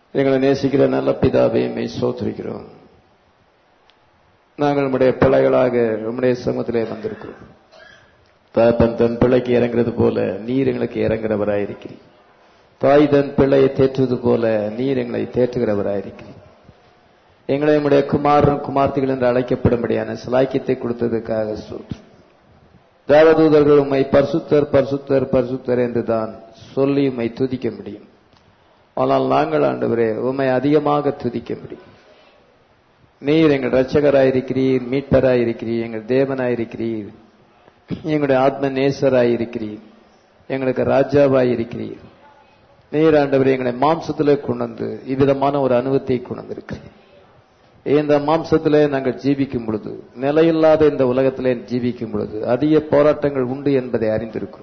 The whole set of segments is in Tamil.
எங்களை நேசிக்கிற நல்ல பிதாவை மெய் சோத்திருக்கிறோம் நாங்கள் நம்முடைய பிள்ளைகளாக நம்முடைய சமூகத்திலே வந்திருக்கிறோம் தகப்பன் தன் பிள்ளைக்கு இறங்குறது போல நீர் எங்களுக்கு இறங்குறவராயிருக்கிறீர் தாய் தன் பிள்ளையை தேற்றுவது போல நீர் எங்களை தேற்றுகிறவராயிருக்கிறீர் எங்களை நம்முடைய குமாரன் குமார்த்திகள் என்று அழைக்கப்படும்படியான சிலாக்கியத்தை கொடுத்ததுக்காக சோற்று தேவதூதர்கள் உம்மை பரிசுத்தர் பரிசுத்தர் பரிசுத்தர் என்று தான் சொல்லி உம்மை துதிக்க முடியும் ஆனால் நாங்கள் ஆண்டவரே உம்மை அதிகமாக துதிக்க முடியும் நீர் எங்கள் ரட்சகராயிருக்கிறீர் மீட்பராயிருக்கிறீர் எங்கள் தேவனாயிருக்கிறீர் எங்களுடைய ஆத்ம நேசராயிருக்கிறீர் எங்களுக்கு ராஜாவாயிருக்கிறீர் நீர் ஆண்டவர் எங்களை மாம்சத்திலே கொண்டு வந்து இவ்விதமான ஒரு அனுபவத்தை கொண்டு வந்திருக்கிறீர் இந்த மாம்சத்திலே நாங்கள் ஜீவிக்கும் பொழுது நிலையில்லாத இந்த உலகத்திலே ஜீவிக்கும் பொழுது அதிக போராட்டங்கள் உண்டு என்பதை அறிந்திருக்கிறோம்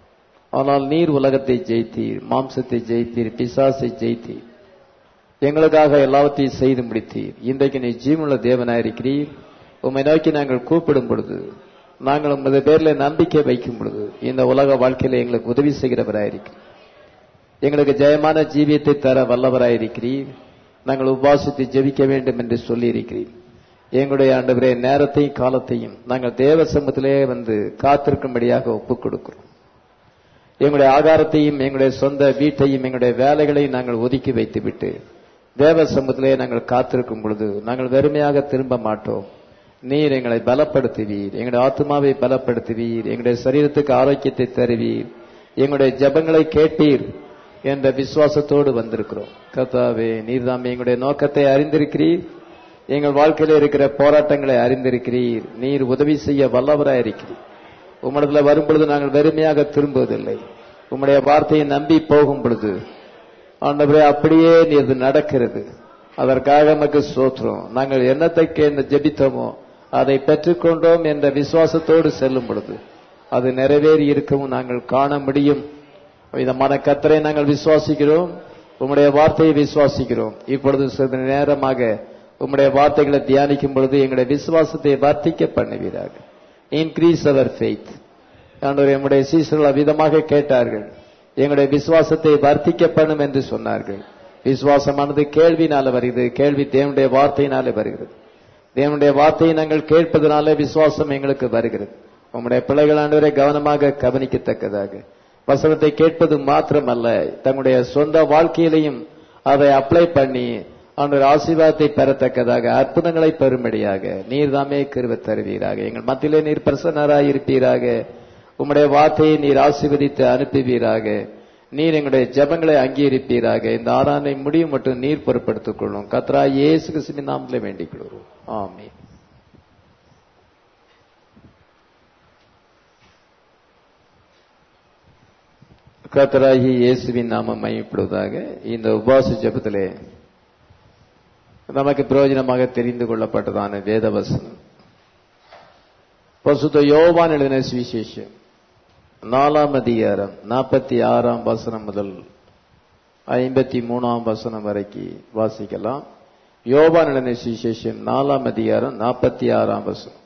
ஆனால் நீர் உலகத்தை ஜெயித்தீர் மாம்சத்தை ஜெயித்தீர் பிசாசை ஜெயித்தீர் எங்களுக்காக எல்லாவற்றையும் செய்து முடித்தீர் இன்றைக்கு நீ ஜீவனுள்ள தேவனாயிருக்கிறீர் உம்மை நோக்கி நாங்கள் கூப்பிடும் பொழுது நாங்கள் உமது பேரில் நம்பிக்கை வைக்கும் பொழுது இந்த உலக வாழ்க்கையில எங்களுக்கு உதவி செய்கிறவராயிருக்கிறீர் எங்களுக்கு ஜெயமான ஜீவியத்தை தர வல்லவராயிருக்கிறீர் நாங்கள் உபாசித்து ஜெபிக்க வேண்டும் என்று சொல்லி இருக்கிறீர் எங்களுடைய ஆண்டவரே நேரத்தையும் காலத்தையும் நாங்கள் தேவ சமூகத்திலே வந்து காத்திருக்கும்படியாக ஒப்புக் கொடுக்கிறோம் எங்களுடைய ஆகாரத்தையும் எங்களுடைய சொந்த வீட்டையும் எங்களுடைய வேலைகளையும் நாங்கள் ஒதுக்கி வைத்துவிட்டு தேவ சமூகத்திலே நாங்கள் காத்திருக்கும் பொழுது நாங்கள் வெறுமையாக திரும்ப மாட்டோம் நீர் எங்களை பலப்படுத்துவீர் எங்களுடைய ஆத்மாவை பலப்படுத்துவீர் எங்களுடைய சரீரத்துக்கு ஆரோக்கியத்தை தருவீர் எங்களுடைய ஜபங்களை கேட்டீர் என்ற விசுவாசத்தோடு வந்திருக்கிறோம் கர்த்தாவே நீர் தாம் எங்களுடைய நோக்கத்தை அறிந்திருக்கிறீர் எங்கள் வாழ்க்கையில் இருக்கிற போராட்டங்களை அறிந்திருக்கிறீர் நீர் உதவி செய்ய வல்லவராயிருக்கிறீர் உம்மிடத்துல வரும் பொழுது நாங்கள் வெறுமையாக திரும்புவதில்லை உம்முடைய வார்த்தையை நம்பி போகும் பொழுது ஆண்டவரே அப்படியே நீர் நடக்கிறது அதற்காக நமக்கு சோத்திரம் நாங்கள் என்னத்தைக்கு என்ன ஜெபித்தோமோ அதை பெற்றுக்கொண்டோம் என்ற விசுவாசத்தோடு செல்லும் பொழுது அது நிறைவேறி இருக்கவும் நாங்கள் காண முடியும் விதமான கத்தரை நாங்கள் விசுவாசிக்கிறோம் உம்முடைய வார்த்தையை விசுவாசிக்கிறோம் இப்பொழுது சிறிது நேரமாக உம்முடைய வார்த்தைகளை தியானிக்கும் பொழுது எங்களுடைய விசுவாசத்தை வர்த்திக்க பண்ணுவீராக இன்க்ரீஸ் அவர் ஃபெய்த் ஆண்டவர் எம்முடைய சீசர்கள் அவ்விதமாக கேட்டார்கள் எங்களுடைய விசுவாசத்தை வர்த்திக்க பண்ணும் என்று சொன்னார்கள் விசுவாசமானது கேள்வினால வருகிறது கேள்வி தேவனுடைய வார்த்தையினாலே வருகிறது தேவனுடைய வார்த்தையை நாங்கள் கேட்பதனாலே விசுவாசம் எங்களுக்கு வருகிறது உம்முடைய பிள்ளைகள் ஆண்டவரை கவனமாக கவனிக்கத்தக்கதாக வசனத்தை கேட்பது மாத்திரமல்ல தங்களுடைய சொந்த வாழ்க்கையிலையும் அதை அப்ளை பண்ணி அவனுடைய ஆசீர்வாதத்தை பெறத்தக்கதாக அற்புதங்களை பெறும்படியாக நீர் தாமே கிருவ தருவீராக எங்கள் மத்தியிலே நீர் பிரசன்னராய் இருப்பீராக உம்முடைய வார்த்தையை நீர் ஆசீர்வதித்து அனுப்புவீராக நீர் எங்களுடைய ஜபங்களை அங்கீகரிப்பீராக இந்த ஆறானை முடியும் மட்டும் நீர் பொறுப்படுத்திக் கொள்ளும் கத்ரா இயேசு கிறிஸ்துவின் நாமத்திலே வேண்டிக் கொள்கிறோம் ஆமே கத்தராகி இயேசுவின் நாமம் மையப்படுவதாக இந்த உபாச ஜபத்திலே நமக்கு பிரயோஜனமாக தெரிந்து கொள்ளப்பட்டதான வேதவசனம் பசுத்த யோவான் எழுதின சுவிசேஷம் நாலாம் அதிகாரம் நாற்பத்தி ஆறாம் வசனம் முதல் ஐம்பத்தி மூணாம் வசனம் வரைக்கும் வாசிக்கலாம் யோவான் எழுதின சுவிசேஷம் நாலாம் அதிகாரம் நாற்பத்தி ஆறாம் வசனம்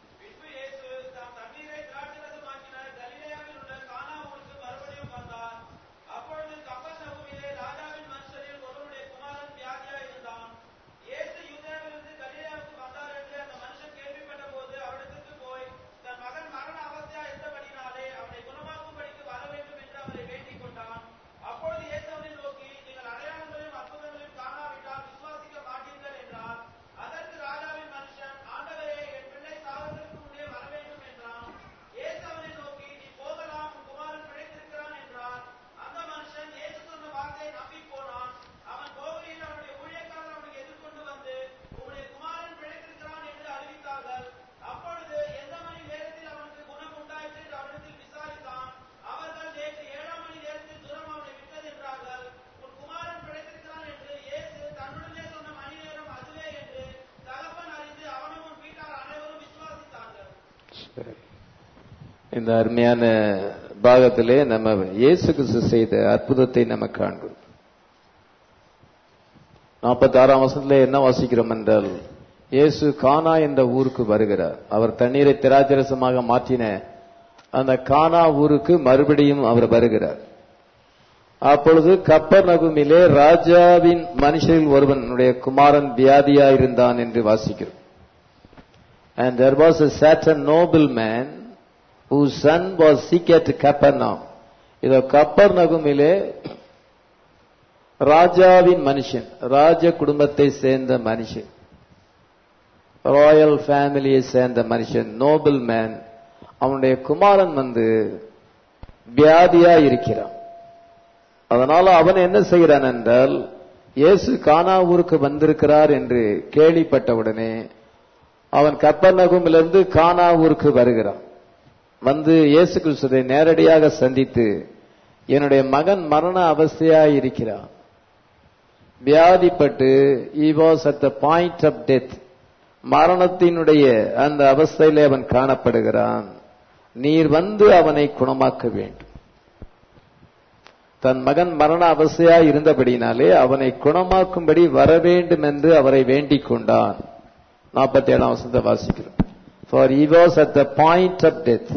இந்த அருமையான பாகத்திலே நம்ம இயேசு கிறிஸ்து செய்த அற்புதத்தை நம்ம காண்கிறோம் நாற்பத்தி ஆறாம் வருஷத்துல என்ன வாசிக்கிறோம் என்றால் இயேசு கானா என்ற ஊருக்கு வருகிறார் அவர் தண்ணீரை திராட்சரசமாக மாற்றின அந்த கானா ஊருக்கு மறுபடியும் அவர் வருகிறார் அப்பொழுது கப்பர் நகுமிலே ராஜாவின் மனுஷரில் ஒருவனுடைய குமாரன் வியாதியாயிருந்தான் என்று வாசிக்கிறோம் And there was a certain nobleman whose son was sick at Capernaum. இதோ கப்பர் நகுமிலே ராஜாவின் மனுஷன் ராஜ குடும்பத்தை சேர்ந்த மனுஷன் ராயல் ஃபேமிலியை சேர்ந்த மனுஷன் நோபல் மேன் அவனுடைய குமாரன் வந்து வியாதியா இருக்கிறான் அதனால அவன் என்ன செய்கிறான் என்றால் இயேசு கானா ஊருக்கு வந்திருக்கிறார் என்று கேள்விப்பட்டவுடனே அவன் கப்பர்நகுமிலிருந்து கானா ஊருக்கு வருகிறான் வந்து இயேசு கிறிஸ்துவை நேரடியாக சந்தித்து என்னுடைய மகன் மரண அவஸ்தையாய் இருக்கிறான் வியாதிப்பட்டு he was at the point of death மரணத்தினுடைய அந்த அவஸ்தையிலே அவன் காணப்படுகிறான் நீர் வந்து அவனை குணமாக்க வேண்டும் தன் மகன் மரண அவஸ்தையாய் இருந்தபடினாலே அவனை குணமாக்கும்படி வர வேண்டும் என்று அவரை வேண்டிக் கொண்டான் நாற்பத்தி ஏழாம் வசந்த வாசிக்கிறோம் for he was at the point of death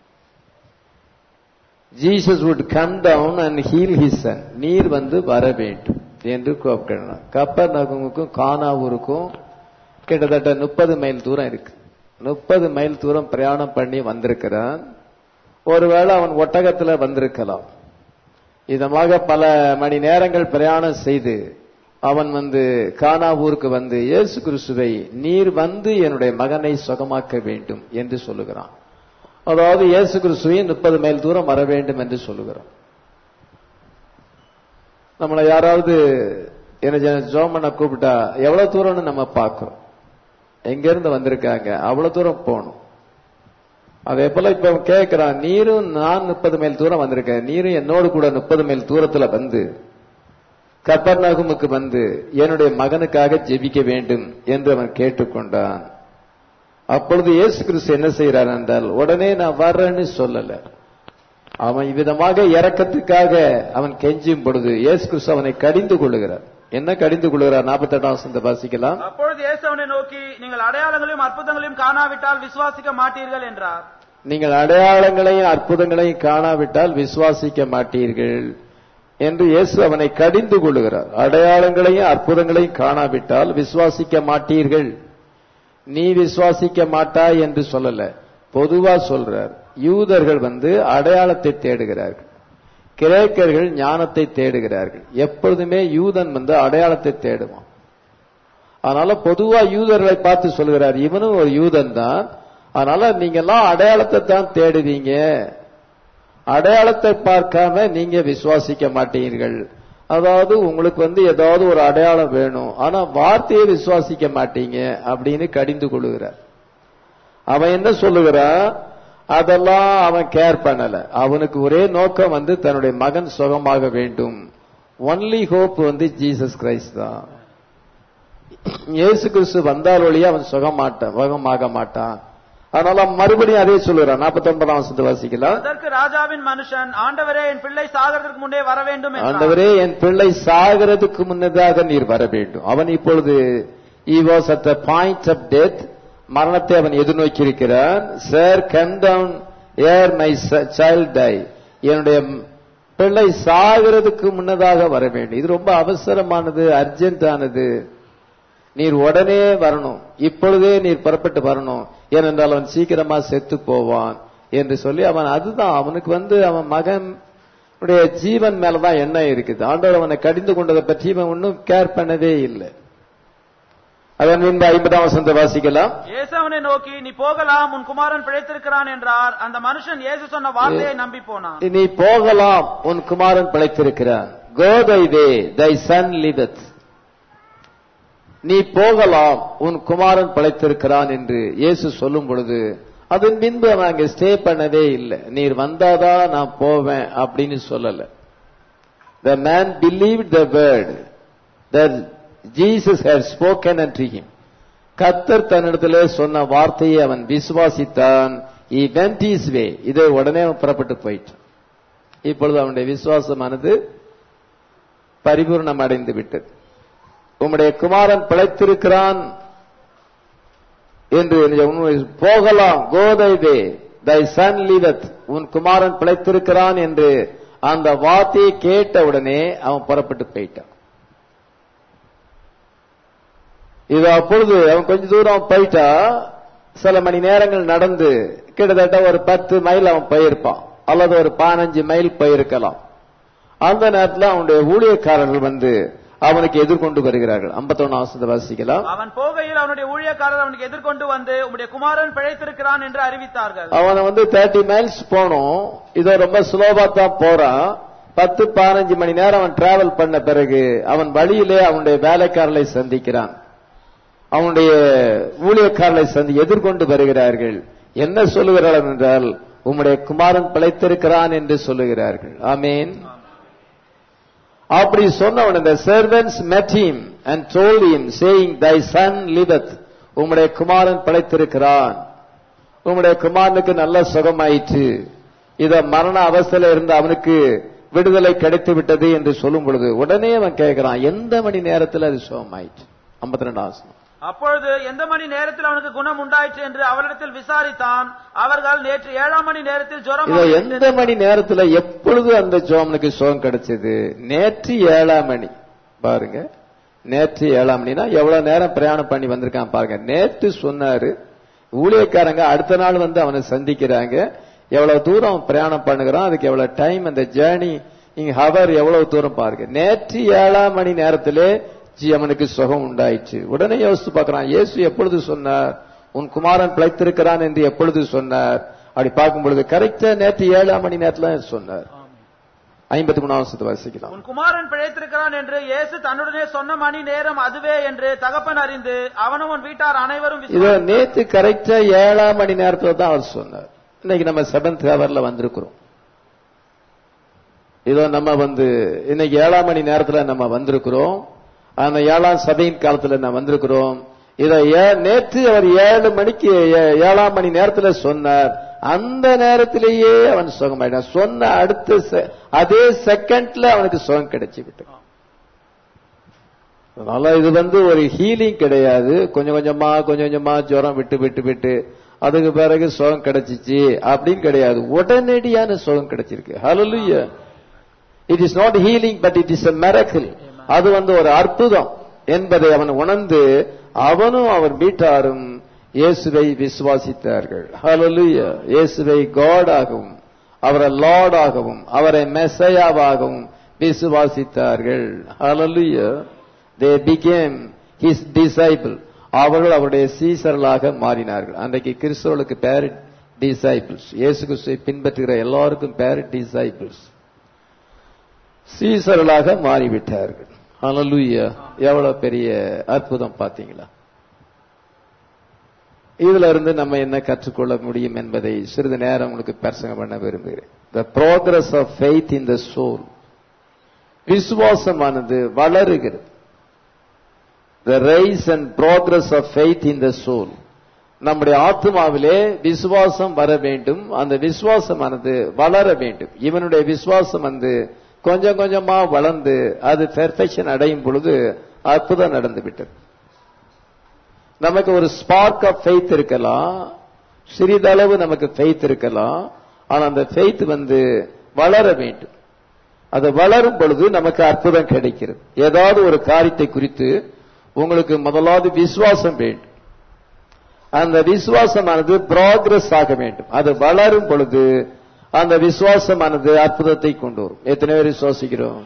Jesus would come down and heal his son நீர் வந்து வர வேண்டும் என்று கூப்பிட்டான் கப்பர் நகமுக்கும் கானாவூருக்கும் கிட்டத்தட்ட முப்பது மைல் தூரம் இருக்கு முப்பது மைல் தூரம் பிரயாணம் பண்ணி வந்திருக்கிறான் ஒருவேளை அவன் ஒட்டகத்துல வந்திருக்கலாம் இதமாக பல மணி நேரங்கள் பிரயாணம் செய்து அவன் வந்து கானா ஊருக்கு வந்து இயேசு கிறிஸ்துவை நீர் வந்து என்னுடைய மகனை சுகமாக்க வேண்டும் என்று சொல்லுகிறான் அதாவது இயேசு கிறிஸ்துவை முப்பது மைல் தூரம் வர வேண்டும் என்று சொல்லுகிறான் நம்மளை யாராவது என்ன ஜோம் பண்ண கூப்பிட்டா எவ்வளவு தூரம்னு நம்ம பார்க்கிறோம் எங்க இருந்து வந்திருக்காங்க அவ்வளவு தூரம் போகணும் அதே போல இப்ப கேட்கிறான் நீரும் நான் முப்பது மைல் தூரம் வந்திருக்கேன் நீரும் என்னோடு கூட முப்பது மைல் தூரத்துல வந்து கப்பர்நகுமுக்கு வந்து என்னுடைய மகனுக்காக ஜெபிக்க வேண்டும் என்று அவன் கேட்டுக்கொண்டான் அப்பொழுது இயேசு கிறிஸ்து என்ன செய்யறார் என்றால் உடனே நான் வர்றேன்னு சொல்லல அவன் இவ்விதமாக இறக்கத்துக்காக அவன் கெஞ்சும் பொழுது இயேசு கிறிஸ்து அவனை கடிந்து கொள்ளுகிறார் என்ன கடிந்து கொள்கிறார் நாற்பத்தி எட்டாம் வசந்த வாசிக்கலாம் அப்பொழுது இயேசு அவனை நோக்கி நீங்கள் அடையாளங்களையும் அற்புதங்களையும் காணாவிட்டால் விசுவாசிக்க மாட்டீர்கள் என்றார் நீங்கள் அடையாளங்களையும் அற்புதங்களையும் காணாவிட்டால் விசுவாசிக்க மாட்டீர்கள் என்று இயேசு அவனை கடிந்து கொள்ளுகிறார் அடையாளங்களையும் அற்புதங்களையும் காணாவிட்டால் விசுவாசிக்க மாட்டீர்கள் நீ விசுவாசிக்க மாட்டாய் என்று சொல்லல பொதுவா சொல்றார் யூதர்கள் வந்து அடையாளத்தை தேடுகிறார்கள் கிரேக்கர்கள் ஞானத்தை தேடுகிறார்கள் எப்பொழுதுமே யூதன் வந்து அடையாளத்தை தேடுவான் அதனால பொதுவா யூதர்களை பார்த்து சொல்கிறார் இவனும் ஒரு யூதன் தான் அதனால நீங்க எல்லாம் அடையாளத்தை தான் தேடுவீங்க அடையாளத்தை பார்க்காம நீங்க விசுவாசிக்க மாட்டீர்கள் அதாவது உங்களுக்கு வந்து ஏதாவது ஒரு அடையாளம் வேணும் ஆனா வார்த்தையை விசுவாசிக்க மாட்டீங்க அப்படின்னு கடிந்து கொள்ளுகிறார் அவன் என்ன சொல்லுகிறான் அதெல்லாம் அவன் கேர் பண்ணல அவனுக்கு ஒரே நோக்கம் வந்து தன்னுடைய மகன் சுகமாக வேண்டும் ஒன்லி ஹோப் வந்து ஜீசஸ் கிரைஸ்ட் தான் இயேசு கிறிஸ்து வந்தால் ஒழிய அவன் சுகமாட்டான் சுகமாக மாட்டான் அதனால மறுபடியும் அதே சொல்லுறான் நாற்பத்தி ஒன்பதாம் வசனத்தை வாசிக்கலாம் அதற்கு ராஜாவின் மனுஷன் ஆண்டவரே என் பிள்ளை சாகிறதுக்கு முன்னே வர வேண்டும் என்றார். ஆண்டவரே என் பிள்ளை சாகிறதுக்கு முன்னதாக நீர் வர வேண்டும் அவன் இப்பொழுது he was at the point of death மரணத்தை அவன் எதிர்நோக்கி இருக்கிறான் sir come down ere my child die என்னுடைய பிள்ளை சாகிறதுக்கு முன்னதாக வர வேண்டும் இது ரொம்ப அவசரமானது அர்ஜென்டானது நீர் உடனே வரணும் இப்பொழுதே நீர் புறப்பட்டு வரணும் ஏனென்றால் அவன் சீக்கிரமா செத்து போவான் என்று சொல்லி அவன் அதுதான் அவனுக்கு வந்து அவன் மகன் உடைய ஜீவன் மேலதான் எண்ணம் இருக்குது ஆண்டவர் அவனை கடிந்து கொண்டதை பற்றி இவன் ஒன்னும் கேர் பண்ணவே இல்லை அதன் பின்பு ஐம்பதாம் வசந்த வாசிக்கலாம் இயேசு அவனை நோக்கி நீ போகலாம் உன் குமாரன் பிழைத்திருக்கிறான் என்றார் அந்த மனுஷன் இயேசு சொன்ன வார்த்தையை நம்பி போனான் நீ போகலாம் உன் குமாரன் பிழைத்திருக்கிறான் கோ தை வே தை சன் லிவத் நீ போகலாம் உன் குமாரன் பிழைத்திருக்கிறான் என்று இயேசு சொல்லும் பொழுது அதன் பின்பு அவன் அங்க ஸ்டே பண்ணவே இல்லை நீர் வந்தாதான் நான் போவேன் அப்படின்னு சொல்லல the man believe the word that Jesus had spoken unto him கத்தர் தன்னிடத்திலே சொன்ன வார்த்தையை அவன் விசுவாசித்தான் he went his way இதை உடனே அவன் புறப்பட்டு போயிட்டான் இப்பொழுது அவனுடைய விசுவாசமானது பரிபூர்ணம் அடைந்து விட்டது உம்முடைய குமாரன் பிழைத்திருக்கிறான் என்று உன்னுடைய போகலாம் கோதை வே தை சன் லிவத் உன் குமாரன் பிழைத்திருக்கிறான் என்று அந்த வார்த்தையை கேட்ட உடனே அவன் புறப்பட்டு போயிட்டான் இது அப்பொழுது அவன் கொஞ்ச தூரம் போயிட்டா சில மணி நேரங்கள் நடந்து கிட்டத்தட்ட ஒரு பத்து மைல் அவன் போயிருப்பான் அல்லது ஒரு பதினஞ்சு மைல் போயிருக்கலாம் அந்த நேரத்தில் அவனுடைய ஊழியக்காரர்கள் வந்து அவனுக்கு எதிர்கொண்டு வருகிறார்கள் ஐம்பத்தொன்னு ஆசத்தை வாசிக்கலாம் அவன் போகையில் அவனுடைய ஊழியக்காரர் அவனுக்கு எதிர்கொண்டு வந்து உம்முடைய குமாரன் பிழைத்திருக்கிறான் என்று அறிவித்தார்கள் அவனை வந்து தேர்ட்டி மைல்ஸ் போனோம் இதோ ரொம்ப சுலபா தான் போறான் பத்து பதினஞ்சு மணி நேரம் அவன் டிராவல் பண்ண பிறகு அவன் வழியிலே அவனுடைய வேலைக்காரர்களை சந்திக்கிறான் அவனுடைய ஊழியக்காரர்களை சந்தி எதிர்கொண்டு வருகிறார்கள் என்ன சொல்லுகிறார்கள் என்றால் உம்முடைய குமாரன் பிழைத்திருக்கிறான் என்று சொல்லுகிறார்கள் ஆமேன் அப்படி சொன்னவன் இந்த servants met him and told him saying thy son liveth உம்முடைய குமாரன் பிழைத்திருக்கிறான் உம்முடைய குமாரனுக்கு நல்ல சுகமாயிற்று இத மரண அவஸ்தையில இருந்த அவனுக்கு விடுதலை கிடைத்து விட்டது என்று சொல்லும் பொழுது உடனே அவன் கேட்கிறான் எந்த மணி நேரத்தில் அது சுகமாயிற்று ஐம்பத்தி ரெண்டு ஆசனம் அப்பொழுது எந்த மணி நேரத்தில் அவனுக்கு குணம் உண்டாயிற்று என்று அவரிடத்தில் விசாரித்தான் அவர்கள் நேற்று ஏழாம் மணி நேரத்தில் ஜுரம் இத அவனுக்கு எந்த மணி நேரத்துல எப்பொழுது அந்த ஜோமனுக்கு சுகம் கிடைச்சது நேற்று ஏழாம் மணி பாருங்க நேற்று ஏழாம் மணினா எவ்வளவு நேரம் பிரயாணம் பண்ணி வந்திருக்கான் பாருங்க நேற்று சொன்னாரு ஊழியக்காரங்க அடுத்த நாள் வந்து அவனை சந்திக்கிறாங்க எவ்வளவு தூரம் அவன் பிரயாணம் பண்ணுகிறான் அதுக்கு எவ்வளவு டைம் அந்த ஜேர்னி இங்க ஹவர் எவ்வளவு தூரம் பாருங்க நேற்று ஏழாம் மணி நேரத்திலே ஜி அவனுக்கு சுகம் உண்டாயிற்று உடனே யோசித்து பார்க்கறான் இயேசு எப்பொழுது சொன்னார் உன் குமாரன் பிழைத்திருக்கிறான் என்று எப்பொழுது சொன்னார் அப்படி பார்க்கும் பொழுது கரெக்டா நேற்று ஏழாம் மணி நேரத்துல சொன்னார் ஐம்பத்தி மூணாவது வாசிக்கலாம் உன் குமாரன் பிழைத்திருக்கிறான் என்று இயேசு தன்னுடனே சொன்ன மணி நேரம் அதுவே என்று தகப்பன் அறிந்து அவனும் உன் வீட்டார் அனைவரும் இத விசுவாசி- நேத்து கரெக்டா ஏழாம் மணி நேரத்துல தான் அவர் சொன்னார் இன்னைக்கு நம்ம செவன்த் ஹவர்ல வந்திருக்கிறோம் இதோ நம்ம வந்து இன்னைக்கு ஏழாம் மணி நேரத்துல நம்ம வந்திருக்கிறோம் அந்த ஏழாம் சபையின் காலத்துல நம்ம வந்திருக்கிறோம் இத ஏ- நேற்று அவர் ஏழு மணிக்கு ஏ- ஏழாம் மணி நேரத்துல சொன்னார் அந்த நேரத்திலேயே அவன் சுகமாயிட்டான் சொன்ன அடுத்த செ- அதே செகண்ட்ல அவனுக்கு சுகம் கிடைச்சு விட்டு அதனால இது வந்து ஒரு ஹீலிங் கிடையாது கொஞ்சம் கொஞ்சமா கொஞ்சம் கொஞ்சமா ஜுரம் விட்டு விட்டு விட்டு அதுக்கு பிறகு சுகம் கிடைச்சிச்சு அப்படின்னு கிடையாது உடனடியான சுகம் கிடைச்சிருக்கு hallelujah it is not healing but it is a miracle அது வந்து ஒரு அற்புதம் என்பதை அவன் உணர்ந்து அவனும் அவர் வீட்டாரும் இயேசுவை விசுவாசித்தார்கள் ஹalleluya இயேசுவை God ஆகவும் அவரை லார்ட் ஆகவும் அவரை மெசையாவாகவும் விசுவாசித்தார்கள் ஹalleluya they became his disciple அவர்கள் அவருடைய சீசர்களாக மாறினார்கள் அன்றைக்கு கிறிஸ்தவர்களுக்கு பேர் டிசைபிள்ஸ் இயேசு கிறிஸ்துவை பின்பற்றுகிற எல்லாருக்கும் பேர் டிசைபிள்ஸ் சீசர்களாக மாறிவிட்டார்கள் ஹalleluya எவ்வளவு பெரிய அற்புதம் பாத்தீங்களா இதுல இருந்து நம்ம என்ன கற்றுக்கொள்ள முடியும் என்பதை சிறிது நேரம் உங்களுக்கு பிரசங்கம் பண்ண விரும்புகிறேன் the progress of faith in the soul விசுவாசமானது வளருகிறது the rise and progress of faith in the soul நம்முடைய ஆத்மாவிலே விசுவாசம் வர வேண்டும் அந்த விசுவாசமானது வளர வேண்டும் இவனுடைய விசுவாசம் வந்து கொஞ்சம் கொஞ்சமா வளர்ந்து அது பெர்ஃபெக்ஷன் அடையும் பொழுது அற்புதம் நடந்து விட்டது நமக்கு ஒரு ஸ்பார்க் ஆஃப் ஃபெய்த் இருக்கலாம் சிறிதளவு நமக்கு ஃபெய்த் இருக்கலாம் ஆனா அந்த ஃபெய்த் வந்து வளர வேண்டும் அது வளரும் பொழுது நமக்கு அற்புதம் கிடைக்கிறது ஏதாவது ஒரு காரியத்தை குறித்து உங்களுக்கு முதலாவது விசுவாசம் வேண்டும் அந்த விசுவாசமானது ப்ராக்ரஸ் ஆக வேண்டும் அது வளரும் பொழுது அந்த விசுவாசமானது அற்புதத்தை கொண்டு வரும் எத்தனை பேர் விசுவாசிக்கிறோம்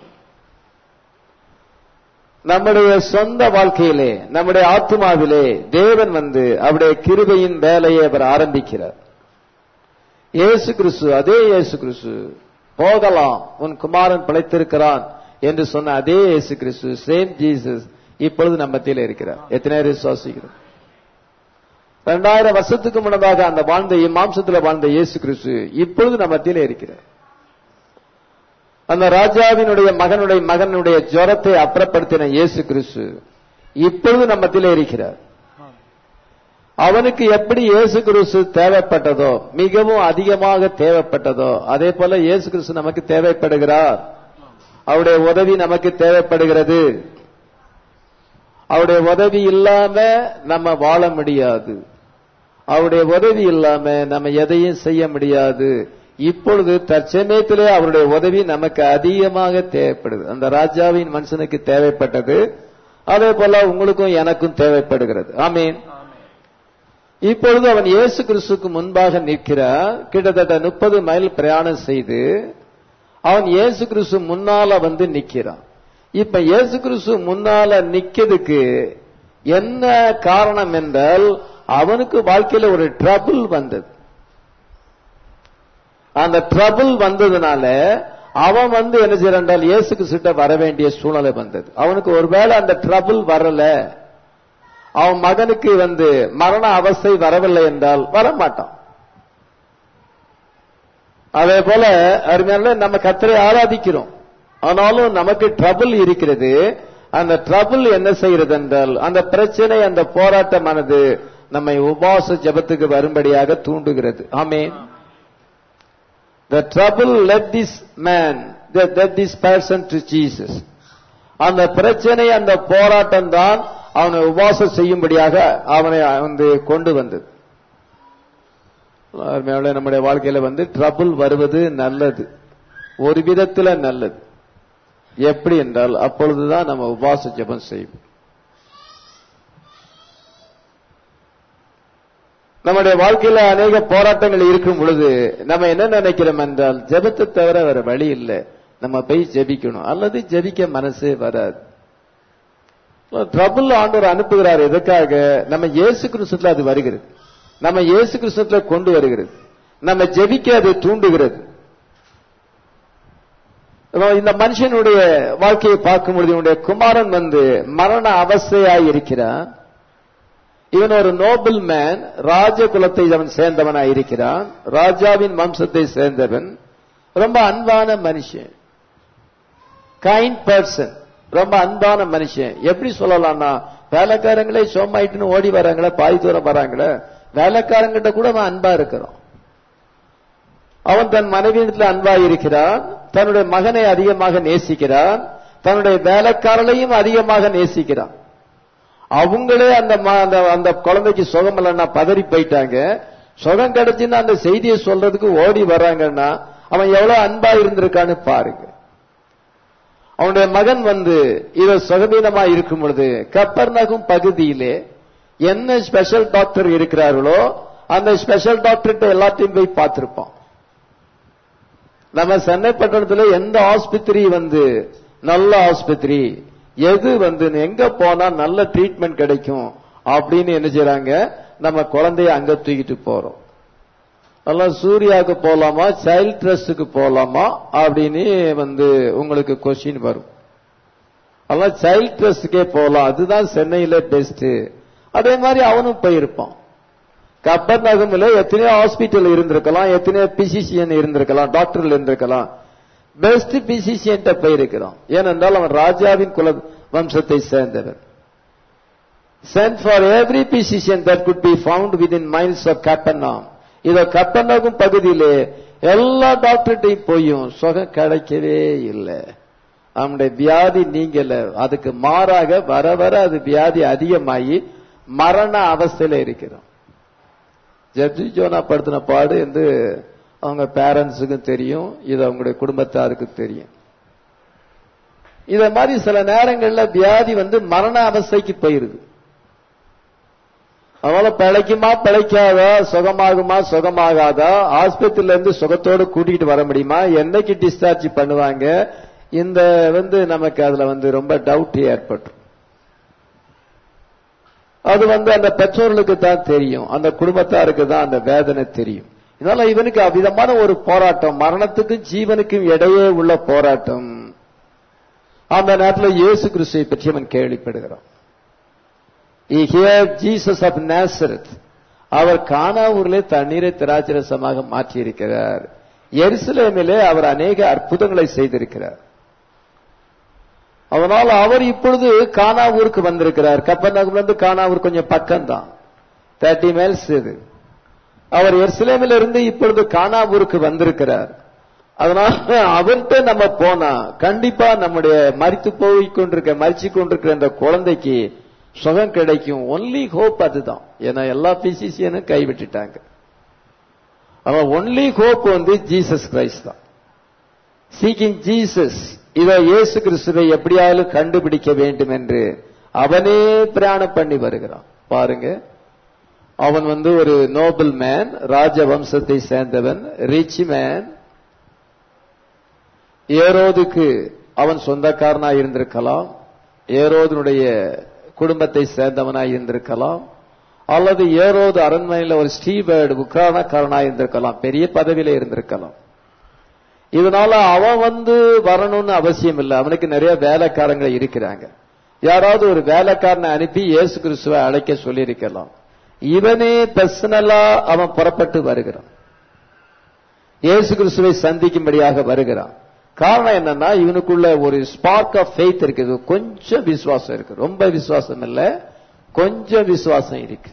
நம்முடைய சொந்த வாழ்க்கையிலே நம்முடைய ஆத்மாவிலே தேவன் வந்து அவருடைய கிருபையின் வேலையை அவர் ஆரம்பிக்கிறார் இயேசு கிறிஸ்து அதே இயேசு கிறிஸ்து போகலாம் உன் குமாரன் பிழைத்திருக்கிறான் என்று சொன்ன அதே இயேசு கிறிஸ்து சேம் ஜீசஸ் இப்பொழுது நம்ம மத்தியில இருக்கிறார் எத்தனை பேர் விசுவாசிக்கிறோம் இரண்டாயிரம் வருஷத்துக்கு முன்னதாக அந்த வாழ்ந்த மாம்சத்தில் வாழ்ந்த இயேசு கிறிஸ்து இப்பொழுது நம்ம மத்தியில இருக்கிறார் அந்த ராஜாவினுடைய மகனுடைய மகனுடைய ஜுரத்தை அப்புறப்படுத்தின இயேசு கிறிஸ்து இப்பொழுது நம்ம மத்தியில இருக்கிறார் அவனுக்கு எப்படி இயேசு கிறிஸ்து தேவைப்பட்டதோ மிகவும் அதிகமாக தேவைப்பட்டதோ அதே போல இயேசு கிறிஸ்து நமக்கு தேவைப்படுகிறார் அவருடைய உதவி நமக்கு தேவைப்படுகிறது அவருடைய உதவி இல்லாம நம்ம வாழ முடியாது அவருடைய உதவி இல்லாம நம்ம எதையும் செய்ய முடியாது இப்பொழுது தற்சமயத்திலே அவருடைய உதவி நமக்கு அதிகமாக தேவைப்படுது அந்த ராஜாவின் மனுஷனுக்கு தேவைப்பட்டது அதே போல உங்களுக்கும் எனக்கும் தேவைப்படுகிறது ஆமீன் இப்பொழுது அவன் இயேசு கிறிஸ்துக்கு முன்பாக நிற்கிறார் கிட்டத்தட்ட முப்பது மைல் பிரயாணம் செய்து அவன் இயேசு கிறிஸ்து முன்னால வந்து நிக்கிறான் இப்ப இயேசு கிறிஸ்து முன்னால நிக்கிறதுக்கு என்ன காரணம் என்றால் அவனுக்கு வாழ்க்கையில ஒரு ட்ரபிள் வந்தது அந்த ட்ரபிள் வந்ததுனால அவன் வந்து என்ன செய்யறால் இயேசு கிறிஸ்துட்ட வர வேண்டிய சூழ்நிலை வந்தது அவனுக்கு ஒருவேளை அந்த ட்ரபிள் வரல அவன் மகனுக்கு வந்து மரண அவஸ்தை வரவில்லை என்றால் வரமாட்டான் அதே போல அருமையான நம்ம கத்தரை ஆராதிக்கிறோம் ஆனாலும் நமக்கு ட்ரபிள் இருக்கிறது அந்த ட்ரபிள் என்ன செய்கிறது என்றால் அந்த பிரச்சனை அந்த போராட்டமானது நம்மை உபாச ஜபத்துக்கு வரும்படியாக தூண்டுகிறது ஆமேன் The trouble led this man, that led this person to Jesus. அந்த பிரச்சனை அந்த போராட்டம் தான் அவனை உபாசம் செய்யும்படியாக அவனை வந்து கொண்டு வந்தது அருமையானவர்களே, நம்முடைய வாழ்க்கையில வந்து ட்ரபிள் வருவது நல்லது ஒரு விதத்துல நல்லது எப்படி என்றால் அப்பொழுதுதான் நம்ம உபாச ஜெபம் செய்வோம் நம்முடைய வாழ்க்கையில அநேக போராட்டங்கள் இருக்கும் பொழுது நம்ம என்ன நினைக்கிறோம் என்றால் ஜெபத்தை தவிர வேற வழி இல்லை நம்ம போய் ஜெபிக்கணும் அல்லது ஜெபிக்க மனசே வராது ட்ரபிள் ஆண்டவர் அனுப்புகிறார் எதுக்காக நம்ம இயேசு கிறிஸ்துல அது வருகிறது நம்ம இயேசு கிறிஸ்துல கொண்டு வருகிறது நம்ம ஜெபிக்க அது தூண்டுகிறது இந்த மனுஷனுடைய வாழ்க்கையை பார்க்கும் பொழுது இவனுடைய குமாரன் வந்து மரண அவஸ்தையாய் இருக்கிறான் இவன் ஒரு நோபல் மேன் ராஜ குலத்தை அவன் சேர்ந்தவனாய் இருக்கிறான் ராஜாவின் வம்சத்தை சேர்ந்தவன் ரொம்ப அன்பான மனுஷன் கைண்ட் பர்சன் ரொம்ப அன்பான மனுஷன் எப்படி சொல்லலாம்னா வேலைக்காரங்களே சோமாயிட்டுன்னு ஓடி வராங்களே பாதி தூரம் வராங்களே வேலைக்காரங்கிட்ட கூட அவன் அன்பா இருக்கிறான் அவன் தன் மனைவியிடத்தில் அன்பா இருக்கிறான் தன்னுடைய மகனை அதிகமாக நேசிக்கிறான் தன்னுடைய வேலைக்காரனையும் அதிகமாக நேசிக்கிறான் அவங்களே அந்த ம- அந்த அந்த குழந்தைக்கு சுகம் இல்லைன்னா பதறி போயிட்டாங்க சுகம் கிடைச்சுன்னா அந்த செய்தியை சொல்றதுக்கு ஓடி வர்றாங்கன்னா அவன் எவ்வளவு அன்பா இருந்திருக்கான்னு பாருங்க அவனுடைய மகன் வந்து இத சுகவீனமா இருக்கும் பொழுது கப்பர்நகும் பகுதியிலே என்ன ஸ்பெஷல் டாக்டர் இருக்கிறார்களோ அந்த ஸ்பெஷல் டாக்டர்கிட்ட எல்லாத்தையும் போய் பார்த்திருப்பான் நம்ம சென்னை பட்டணத்துல எந்த ஆஸ்பத்திரி வந்து நல்ல ஆஸ்பத்திரி எது வந்து எங்க போனா நல்ல ட்ரீட்மெண்ட் கிடைக்கும் அப்படின்னு என்ன செய்றாங்க நம்ம குழந்தைய அங்க தூக்கிட்டு போறோம் அதெல்லாம் சூர்யாவுக்கு போலாமா சைல்ட் ட்ரஸ்டுக்கு போலாமா அப்படின்னு வந்து உங்களுக்கு கொஸ்டின் வரும் அதெல்லாம் சைல்ட் ட்ரஸ்டுக்கே போலாம் அதுதான் சென்னையில பெஸ்ட் அதே மாதிரி அவனும் போயிருப்பான் கப்பர் நகமில் எத்தனையோ ஹாஸ்பிட்டல் இருந்திருக்கலாம் எத்தனையோ பிசிசியன் இருந்திருக்கலாம் டாக்டர்கள் இருந்திருக்கலாம் பெஸ்ட் பிசிசியன் போயிருக்கிறான் ஏனென்றால் அவன் ராஜாவின் குல வம்சத்தை சேர்ந்தவன் sent for every physician that could be found within miles of Capernaum இதோ கப்பன்னாகும் பகுதியிலே எல்லா டாக்டர்கிட்டையும் போயும் சுகம் கிடைக்கவே இல்லை அவனுடைய வியாதி நீங்கல அதுக்கு மாறாக வர வர அது வியாதி அதிகமாகி மரண அவஸ்தையில இருக்கிறோம் ஜப்ஜி ஜோனா படுத்தின பாடு என்று அவங்க பேரண்ட்ஸுக்கும் தெரியும் இது அவங்களுடைய குடும்பத்தாருக்கு தெரியும் இத மாதிரி சில நேரங்கள்ல வியாதி வந்து மரண அவஸ்தைக்கு போயிருது அதனால பிழைக்குமா பிழைக்காதா சுகமாகுமா சுகமாகாதா ஆஸ்பத்திரியில இருந்து சுகத்தோடு கூட்டிகிட்டு வர முடியுமா என்னைக்கு டிஸ்சார்ஜ் பண்ணுவாங்க இந்த வந்து நமக்கு அதுல வந்து ரொம்ப டவுட் ஏற்பட்டு அது வந்து அந்த பெற்றோர்களுக்கு தான் தெரியும் அந்த குடும்பத்தாருக்கு தான் அந்த வேதனை தெரியும் இதனால இவனுக்கு அவ்விதமான ஒரு போராட்டம் மரணத்துக்கும் ஜீவனுக்கும் இடையே உள்ள போராட்டம் அந்த நேரத்தில் இயேசு கிறிஸ்துவை பற்றி அவன் கேள்விப்படுகிறான் He heard Jesus of Nazareth. அவர் கானாவூரிலே தண்ணீரை திராட்சரசமாக மாற்றியிருக்கிறார் எருசலேமிலே அவர் அநேக அற்புதங்களை செய்திருக்கிறார் அதனால் அவர் இப்பொழுது கானாவூருக்கு வந்திருக்கிறார் கப்பநகர்லேருந்து கானாவூர் கொஞ்சம் பக்கம்தான் தேர்ட்டி மைல்ஸ் இது அவர் எருசலேமில் இருந்து இப்பொழுது கானாவூருக்கு வந்திருக்கிறார் அதனால அவர்கிட்ட நம்ம போனா கண்டிப்பா நம்முடைய மறித்து போய் கொண்டிருக்க மறிச்சு கொண்டிருக்கிற அந்த குழந்தைக்கு சுகம் கிடைக்கும் ஒன்லி ஹோப் அதுதான் ஏன்னா எல்லா பிசிசியனும் கைவிட்டுட்டாங்க அவன் ஒன்லி ஹோப் வந்து ஜீசஸ் கிரைஸ்ட் தான் சீக்கிங் ஜீசஸ் இத இயேசு கிறிஸ்துவை எப்படியாவது கண்டுபிடிக்க வேண்டும் என்று அவனே பிரயாணம் பண்ணி வருகிறான் பாருங்க அவன் வந்து ஒரு நோபல் மேன் ராஜ வம்சத்தை சேர்ந்தவன் ரிச் மேன் ஏரோதுக்கு அவன் சொந்தக்காரனாய் இருந்திருக்கலாம் ஏரோதனுடைய குடும்பத்தை சேர்ந்தவனாய் இருந்திருக்கலாம் அல்லது ஏரோது அரண்மனையில் ஒரு ஸ்டீபர்டு உக்ரானக்காரனாய் இருந்திருக்கலாம் பெரிய பதவியில இருந்திருக்கலாம் இதனால அவன் வந்து வரணும்னு அவசியம் இல்லை அவனுக்கு நிறைய வேலைக்காரங்க இருக்கிறாங்க யாராவது ஒரு வேலைக்காரனை அனுப்பி இயேசு கிறிஸ்துவை அழைக்க சொல்லியிருக்கலாம் இவனே பர்சனலா அவன் புறப்பட்டு வருகிறான் இயேசு கிறிஸ்துவை சந்திக்கும்படியாக வருகிறான் காரணம் என்னன்னா இவனுக்குள்ள ஒரு ஸ்பார்க் ஆஃப் ஃபெய்த் இருக்குது கொஞ்சம் விசுவாசம் இருக்கு ரொம்ப விசுவாசம் இல்ல கொஞ்சம் விசுவாசம் இருக்கு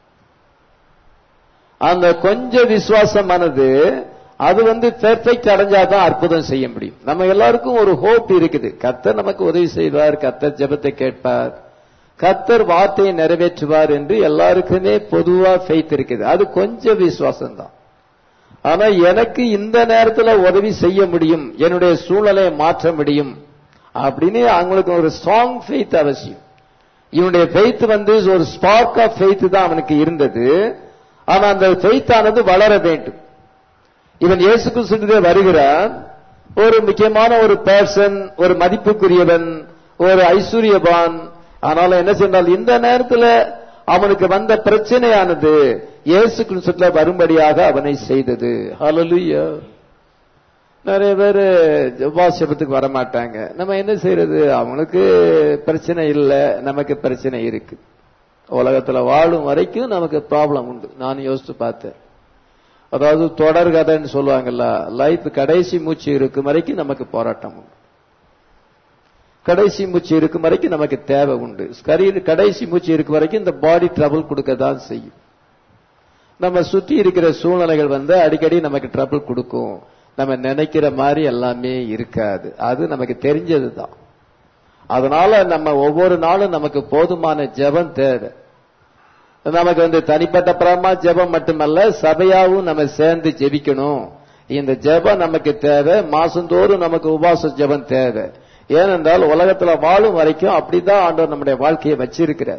அந்த கொஞ்சம் விசுவாசமானது அது வந்து பெர்ஃபெக்ட் அடைஞ்சாதான் அற்புதம் செய்ய முடியும் நம்ம எல்லாருக்கும் ஒரு ஹோப் இருக்குது கத்தர் நமக்கு உதவி செய்வார் கத்தர் ஜெபத்தை கேட்பார் கத்தர் வார்த்தையை நிறைவேற்றுவார் என்று எல்லாருக்குமே பொதுவா ஃபெய்த் இருக்குது அது கொஞ்சம் விசுவாசம் தான் ஆனா எனக்கு இந்த நேரத்துல உதவி செய்ய முடியும் என்னுடைய சூழலை மாற்ற முடியும் அப்படின்னு அவங்களுக்கு ஒரு ஸ்ட்ராங் ஃபெய்த் அவசியம் இவனுடைய ஃபெய்த் வந்து ஒரு ஸ்பார்க் ஆஃப் ஃபெய்த் தான் அவனுக்கு இருந்தது ஆனா அந்த ஃபெய்த் ஆனது வளர வேண்டும் இவன் இயேசு கிறிஸ்துவே வருகிறான் ஒரு முக்கியமான ஒரு பர்சன் ஒரு மதிப்புக்குரியவன் ஒரு ஐஸ்வர்யவான் ஆனாலும் என்ன சென்றால் இந்த நேரத்தில் அவனுக்கு வந்த பிரச்சனையானது இயேசு கிறிஸ்துல வரும்படியாக அவனை செய்தது ஹalleluya நிறைய பேர் உபாசபத்துக்கு வர மாட்டாங்க நம்ம என்ன செய்யறது அவனுக்கு பிரச்சனை இல்லை நமக்கு பிரச்சனை இருக்கு உலகத்துல வாழும் வரைக்கும் நமக்கு ப்ராப்ளம் உண்டு நான் யோசிச்சு பார்த்தேன் அதாவது தொடர் கதைன்னு சொல்லுவாங்கல்ல லைஃப் கடைசி மூச்சு இருக்கும் வரைக்கும் நமக்கு போராட்டம் உண்டு கடைசி மூச்சு இருக்கும் வரைக்கும் நமக்கு தேவை உண்டு கரி- கடைசி மூச்சு இருக்கும் வரைக்கும் இந்த பாடி ட்ரபிள் கொடுக்க தான் செய்யும் நம்ம சுத்தி இருக்கிற சூழ்நிலைகள் வந்து அடிக்கடி நமக்கு ட்ரபிள் கொடுக்கும் நம்ம நினைக்கிற மாதிரி எல்லாமே இருக்காது அது நமக்கு தெரிஞ்சது தான் அதனால நம்ம ஒவ்வொரு நாளும் நமக்கு போதுமான ஜெபம் தேவை நமக்கு வந்து தனிப்பட்ட பிரமா ஜெபம் மட்டுமல்ல சபையாவும் நம்ம சேர்ந்து ஜெபிக்கணும் இந்த ஜெபம் நமக்கு தேவை மாசந்தோறும் நமக்கு உபாச ஜெபம் தேவை ஏனென்றால் உலகத்துல வாழும் வரைக்கும் அப்படிதான் ஆண்டவர் நம்முடைய வாழ்க்கையை வச்சிருக்கிறார்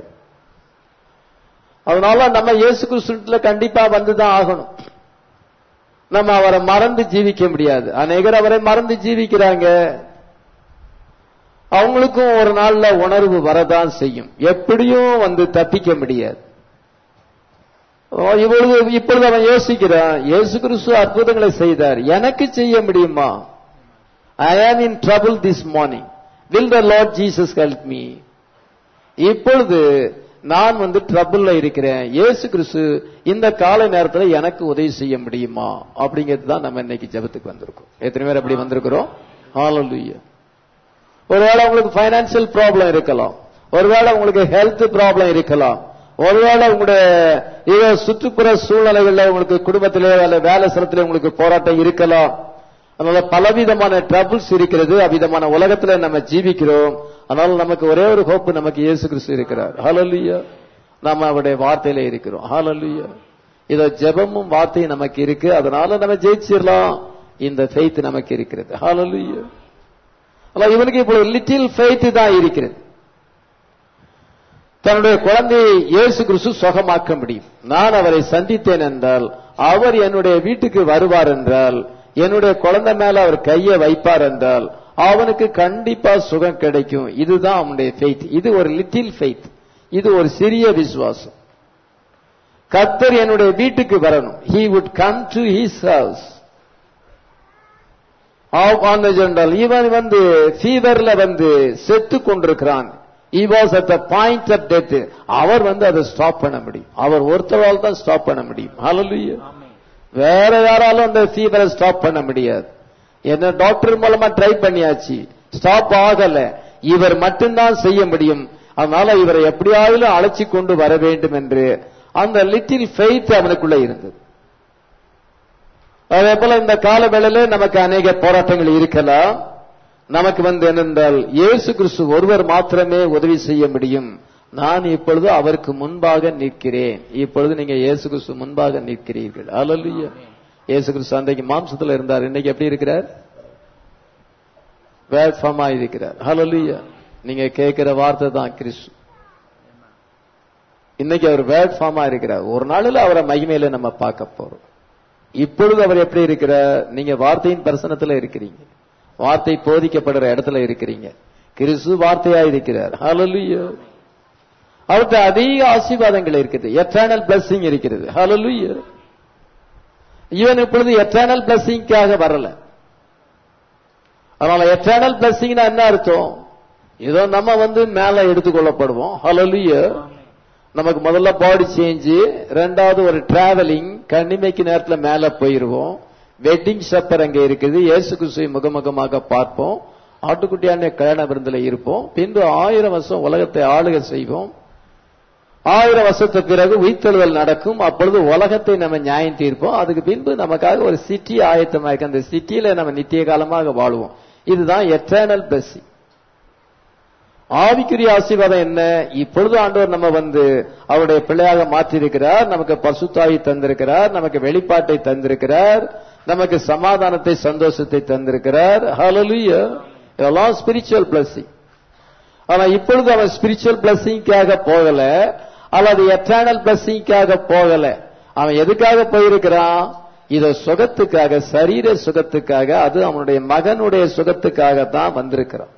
அதனால நம்ம இயேசு கிறிஸ்துல கண்டிப்பா வந்துதான் ஆகணும் நம்ம அவரை மறந்து ஜீவிக்க முடியாது அநேகர் அவரை மறந்து ஜீவிக்கிறாங்க அவங்களுக்கும் ஒரு நாள்ல உணர்வு வரதான் செய்யும் எப்படியும் வந்து தப்பிக்க முடியாது ஓ, இவ்வளவு இப்பொழுது அவன் யோசிக்கிறான் இயேசு கிறிஸ்து அற்புதங்களை செய்தார் எனக்கு செய்ய முடியுமா I am in trouble this morning will the lord Jesus help me இப்பொழுது நான் வந்து ட்ரபிள்ல இருக்கிறேன் இயேசு கிறிஸ்து இந்த கால நேரத்துல எனக்கு உதவி செய்ய முடியுமா அப்படிங்கிறது தான் நம்ம இன்னைக்கு ஜெபத்துக்கு வந்திருக்கோம் எத்தனை பேர் அப்படி வந்திருக்கிறோம் ஹalleluya ஒருவேளை உங்களுக்கு ஃபைனான்சியல் ப்ராப்ளம் இருக்கலாம் ஒருவேளை உங்களுக்கு ஹெல்த் ப்ராப்ளம் இருக்கலாம் ஒருவேளை உங்களுடைய ஏதோ சுற்றுப்புற சூழ்நிலைகள்ல உங்களுக்கு குடும்பத்திலே அல்ல வேலை ஸ்தலத்திலே உங்களுக்கு போராட்டம் இருக்கலாம் அதனால பலவிதமான ட்ரபிள்ஸ் இருக்கிறது அவ்விதமான உலகத்துல நம்ம ஜீவிக்கிறோம் அதனால நமக்கு ஒரே ஒரு ஹோப் நமக்கு இயேசு கிறிஸ்து இருக்கிறார் ஹalleluya நாம அவருடைய வார்த்தையில இருக்கிறோம் ஹalleluya இதோ ஜெபமும் வார்த்தையும் நமக்கு இருக்கு அதனால நம்ம ஜெயிச்சிடலாம் இந்த ஃபெய்த் நமக்கு இருக்கிறது ஹalleluya அல்ல இவனுக்கு இப்போ லிட்டில் ஃபெய்த் தான் இருக்கிறது தன்னுடைய குழந்தையை இயேசு கிறிஸ்து சுகமாக்க முடியும் நான் அவரை சந்தித்தேன் என்றால் அவர் என்னுடைய வீட்டுக்கு வருவார் என்றால் என்னுடைய குழந்தை மேல அவர் கையை வைப்பார் என்றால் அவனுக்கு கண்டிப்பா சுகம் கிடைக்கும் இதுதான் அவனுடைய ஃபெய்த் இது ஒரு லிட்டில் ஃபெய்த் இது ஒரு சிறிய விசுவாசம் கர்த்தர் என்னுடைய வீட்டுக்கு வரணும் he would come to his house ஆன் ஜென்ரல் இவன் வந்து ஃபீவர்ல வந்து செத்து கொண்டிருக்கிறான் he was at the point of death அவர் வந்து அதை ஸ்டாப் பண்ண முடியும் அவர் ஒருத்தரால் தான் ஸ்டாப் பண்ண முடியும் hallelujah வேற யாராலும் அந்த ஃபீவரை ஸ்டாப் பண்ண முடியாது என்ன டாக்டர் மூலமா ட்ரை பண்ணியாச்சு ஸ்டாப் ஆகல இவர் மட்டும்தான் செய்ய முடியும் அதனால இவரை எப்படியாவது அழைச்சி கொண்டு வர வேண்டும் என்று அந்த லிட்டில் ஃபெய்த் அவனுக்குள்ள இருந்தது அதே போல இந்த கால வேளையில நமக்கு அநேக போராட்டங்கள் இருக்கலாம் நமக்கு வந்து என்னென்றால் இயேசு கிறிஸ்து ஒருவர் மாத்திரமே உதவி செய்ய முடியும் நான் இப்பொழுது அவருக்கு முன்பாக நிற்கிறேன் இப்பொழுது நீங்க இயேசு கிறிஸ்து முன்பாக நிற்கிறீர்கள் அல்லலுயா இயேசு கிறிஸ்து அன்றைக்கு மாம்சத்துல இருந்தார் இன்னைக்கு எப்படி இருக்கிறார் வேட் ஃபார்மா இருக்கிறார் ஹalleluya நீங்க கேட்கிற வார்த்தை தான் கிறிஸ்து இன்னைக்கு அவர் வேட் ஃபார்மா இருக்கிறார் ஒரு நாளில் அவரை மகிமையில நம்ம பார்க்க போறோம் இப்பொழுது அவர் எப்படி இருக்கிறார் நீங்க வார்த்தையின் பிரசனத்துல இருக்கிறீங்க வார்த்தை போதிக்கப்படுற இடத்துல இருக்கிறீங்க கிறிஸ்து வார்த்தையா இருக்கிறார் ஹalleluya அவருக்கு அதிக ஆசீர்வாதங்கள் இருக்குது எட்டர்னல் blessing இருக்கிறது ஹalleluya இவன் இப்பொழுது எட்டர்னல் பிளஸிங்காக வரல அதனால எட்டர்னல் பிளஸிங்னா என்ன அர்த்தம் ஏதோ நம்ம வந்து மேல எடுத்துக்கொள்ளப்படுவோம் ஹalleluya நமக்கு முதல்ல பாடி சேஞ்ச் ரெண்டாவது ஒரு டிராவலிங் கண்ணிமைக்கு நேரத்துல மேல போயிருவோம் வெட்டிங் சப்பர் அங்க இருக்குது இயேசு கிறிஸ்துவை முகமுகமாக பார்ப்போம் ஆட்டுக்குட்டியான கல்யாண விருந்துல இருப்போம் பின்பு ஆயிரம் வருஷம் உலகத்தை ஆளுக செய்வோம் ஆயிரம் வருஷத்துக்கு பிறகு உயிர்த்தெழுதல் நடக்கும் அப்பொழுது உலகத்தை நம்ம நியாயம் தீர்ப்போம் அதுக்கு பின்பு நமக்காக ஒரு சிட்டி ஆயத்தமா இருக்கு அந்த சிட்டியில நம்ம நித்திய காலமாக வாழுவோம் இதுதான் எட்டர்னல் பிளஸிங் ஆவிக்குரிய ஆசீர்வாதம் என்ன இப்பொழுது ஆண்டவர் நம்ம வந்து அவருடைய பிள்ளையாக மாற்றியிருக்கிறார் நமக்கு பசுத்தாவி தந்திருக்கிறார் நமக்கு வெளிப்பாட்டை தந்திருக்கிறார் நமக்கு சமாதானத்தை சந்தோஷத்தை தந்திருக்கிறார் ஹalleluya இதெல்லாம் ஸ்பிரிச்சுவல் பிளஸிங் ஆனா இப்பொழுது அவன் ஸ்பிரிச்சுவல் பிளஸிங்காக போகல அல்லது எட்டர்னல் பிளஸிங்காக போகல அவன் எதுக்காக போயிருக்கிறான் இத சுகத்துக்காக சரீர சுகத்துக்காக அது அவனுடைய மகனுடைய சுகத்துக்காக தான் வந்திருக்கிறான்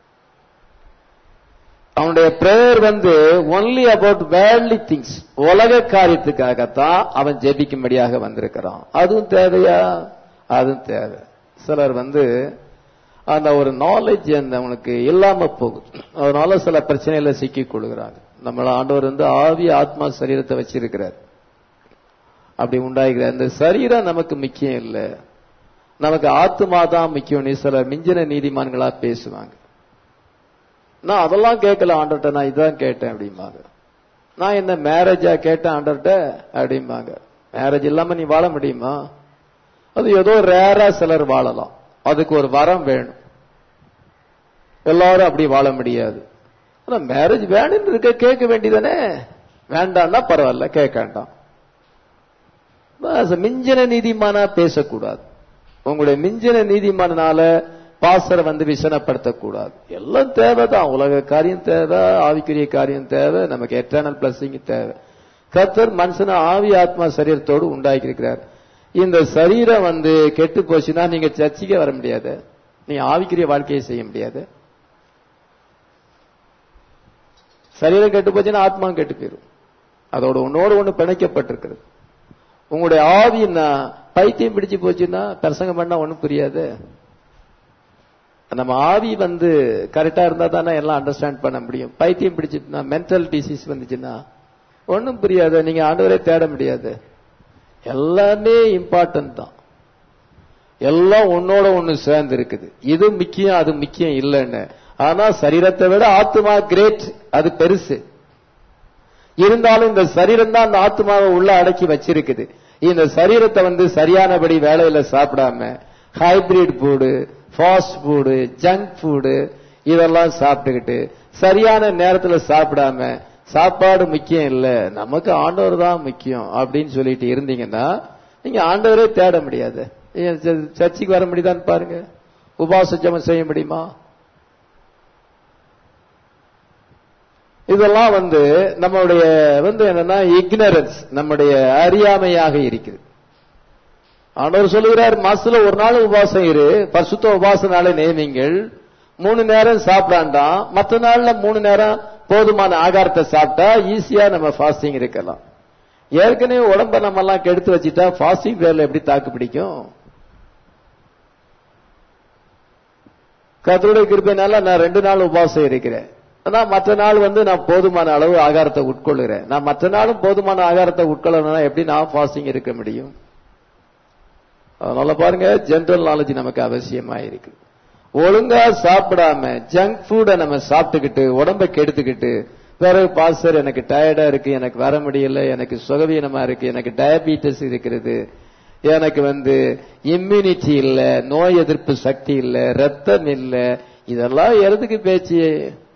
அவனுடைய பிரேயர் வந்து ஒன்லி அபவுட் வேர்ல்ட்லி திங்ஸ் உலக காரியத்துக்காகத்தான் அவன் ஜெபிக்கும்படியாக வந்திருக்கிறான் அதுவும் தேவையா அதுவும் தேவை சிலர் வந்து அந்த ஒரு நாலேஜ் அந்த அவனுக்கு இல்லாம போகுது அதனால சில பிரச்சனையில சிக்கிக் கொள்கிறாங்க நம்மள ஆண்டவர் வந்து ஆவி ஆத்மா சரீரத்தை வச்சிருக்கிறார் அப்படி உண்டாகிறார் இந்த சரீரம் நமக்கு முக்கியம் இல்லை நமக்கு ஆத்மா தான் முக்கியம் சிலர் மிஞ்சின நீதிமான்களா பேசுவாங்க நான் அதெல்லாம் கேட்கல ஆண்டர்கிட்ட நான் இதான் கேட்டேன் அப்படிம்பாங்க நான் என்ன மேரேஜா கேட்டேன் ஆண்டர்கிட்ட அப்படிம்பாங்க மேரேஜ் இல்லாம நீ வாழ முடியுமா அது ஏதோ ரேரா சிலர் வாழலாம் அதுக்கு ஒரு வரம் வேணும் எல்லாரும் அப்படி வாழ முடியாது ஆனா மேரேஜ் வேணும்னு இருக்க கேட்க வேண்டியதானே வேண்டாம்னா பரவாயில்ல கேட்க வேண்டாம் மிஞ்சின நீதிமானா பேசக்கூடாது உங்களுடைய மிஞ்சின நீதிமானால பாசரை வந்து விசனப்படுத்தக்கூடாது எல்லாம் தேவைதான் உலக காரியம் தேவை ஆவிக்குரிய காரியம் தேவை நமக்கு எட்டர்னல் பிளஸிங் தேவை கத்தர் மனுஷனை ஆவி ஆத்மா சரீரத்தோடு உண்டாக்கி இருக்கிறார் இந்த சரீரம் வந்து கெட்டு போச்சுன்னா நீங்க சர்ச்சைக்கே வர முடியாது நீங்க ஆவிக்குரிய வாழ்க்கையை செய்ய முடியாது சரீரம் கெட்டு போச்சுன்னா ஆத்மா கெட்டு போயிடும் அதோட ஒன்னோடு ஒண்ணு பிணைக்கப்பட்டிருக்கிறது உங்களுடைய ஆவின்னா பைத்தியம் பிடிச்சு போச்சுன்னா பிரசங்கம் பண்ணா ஒண்ணும் புரியாது நம்ம ஆவி வந்து கரெக்டா இருந்தா தானே எல்லாம் அண்டர்ஸ்டாண்ட் பண்ண முடியும் பைத்தியம் பிடிச்சிட்டுனா மென்டல் டிசீஸ் வந்துச்சுன்னா ஒன்றும் புரியாது நீங்க ஆண்டவரே தேட முடியாது எல்லாமே இம்பார்ட்டன்ட் தான் எல்லாம் ஒன்னோட ஒண்ணு சேர்ந்து இருக்குது இது முக்கியம் அது முக்கியம் இல்லைன்னு ஆனா சரீரத்தை விட ஆத்மா கிரேட் அது பெருசு இருந்தாலும் இந்த சரீரம் தான் அந்த ஆத்மாவை உள்ள அடக்கி வச்சிருக்குது இந்த சரீரத்தை வந்து சரியானபடி வேலையில சாப்பிடாம hybrid food fast food junk food இதெல்லாம் சாப்பிட்டுக்கிட்டு சரியான நேரத்துல சாப்பிடாம சாப்பாடு முக்கியம் இல்ல நமக்கு ஆண்டவர் தான் முக்கியம் அப்படின்னு சொல்லிட்டு இருந்தீங்கன்னா நீங்க ஆண்டவரே தேட முடியாது சர்ச்சுக்கு வர முடியுதான்னு பாருங்க உபாச ஜபம் செய்ய முடியுமா இதெல்லாம் வந்து நம்மளுடைய வந்து என்னன்னா இக்னரன்ஸ் நம்முடைய அறியாமையாக இருக்குது ஆண்டவர் சொல்லுகிறார் மாசத்துல ஒரு நாள் உபாசம் இரு பசுத்த உபாச நாளை நியமிங்கள் மூணு நேரம் சாப்பிடாண்டாம் மற்ற நாள்ல மூணு நேரம் போதுமான ஆகாரத்தை சாப்பிட்டா ஈஸியா நம்ம ஃபாஸ்டிங் இருக்கலாம் ஏற்கனவே உடம்ப நம்ம எல்லாம் கெடுத்து வச்சுட்டா ஃபாஸ்டிங் வேலை எப்படி தாக்கு பிடிக்கும் கத்தருடைய கிருப்பைனால நான் ரெண்டு நாள் உபாசம் இருக்கிறேன் ஆனா மற்ற நாள் வந்து நான் போதுமான அளவு ஆகாரத்தை உட்கொள்ளுறேன் நான் மற்ற நாளும் போதுமான ஆகாரத்தை உட்கொள்ளணும்னா எப்படி நான் ஃபாஸ்டிங் இருக்க முடியும் அதனால பாருங்க ஜென்ரல் நாலேஜ் நமக்கு அவசியமா இருக்கு ஒழுங்கா சாப்பிடாம ஜங்க் ஃபுட்டை நம்ம சாப்பிட்டுக்கிட்டு உடம்ப கெடுத்துக்கிட்டு பிறகு பாஸ்டர் எனக்கு டயர்டா இருக்கு எனக்கு வர முடியல எனக்கு சுகவீனமா இருக்கு எனக்கு டயபிட்டிஸ் இருக்கிறது எனக்கு வந்து இம்யூனிட்டி இல்ல நோய் எதிர்ப்பு சக்தி இல்ல ரத்தம் இல்ல இதெல்லாம் எதுக்கு பேச்சு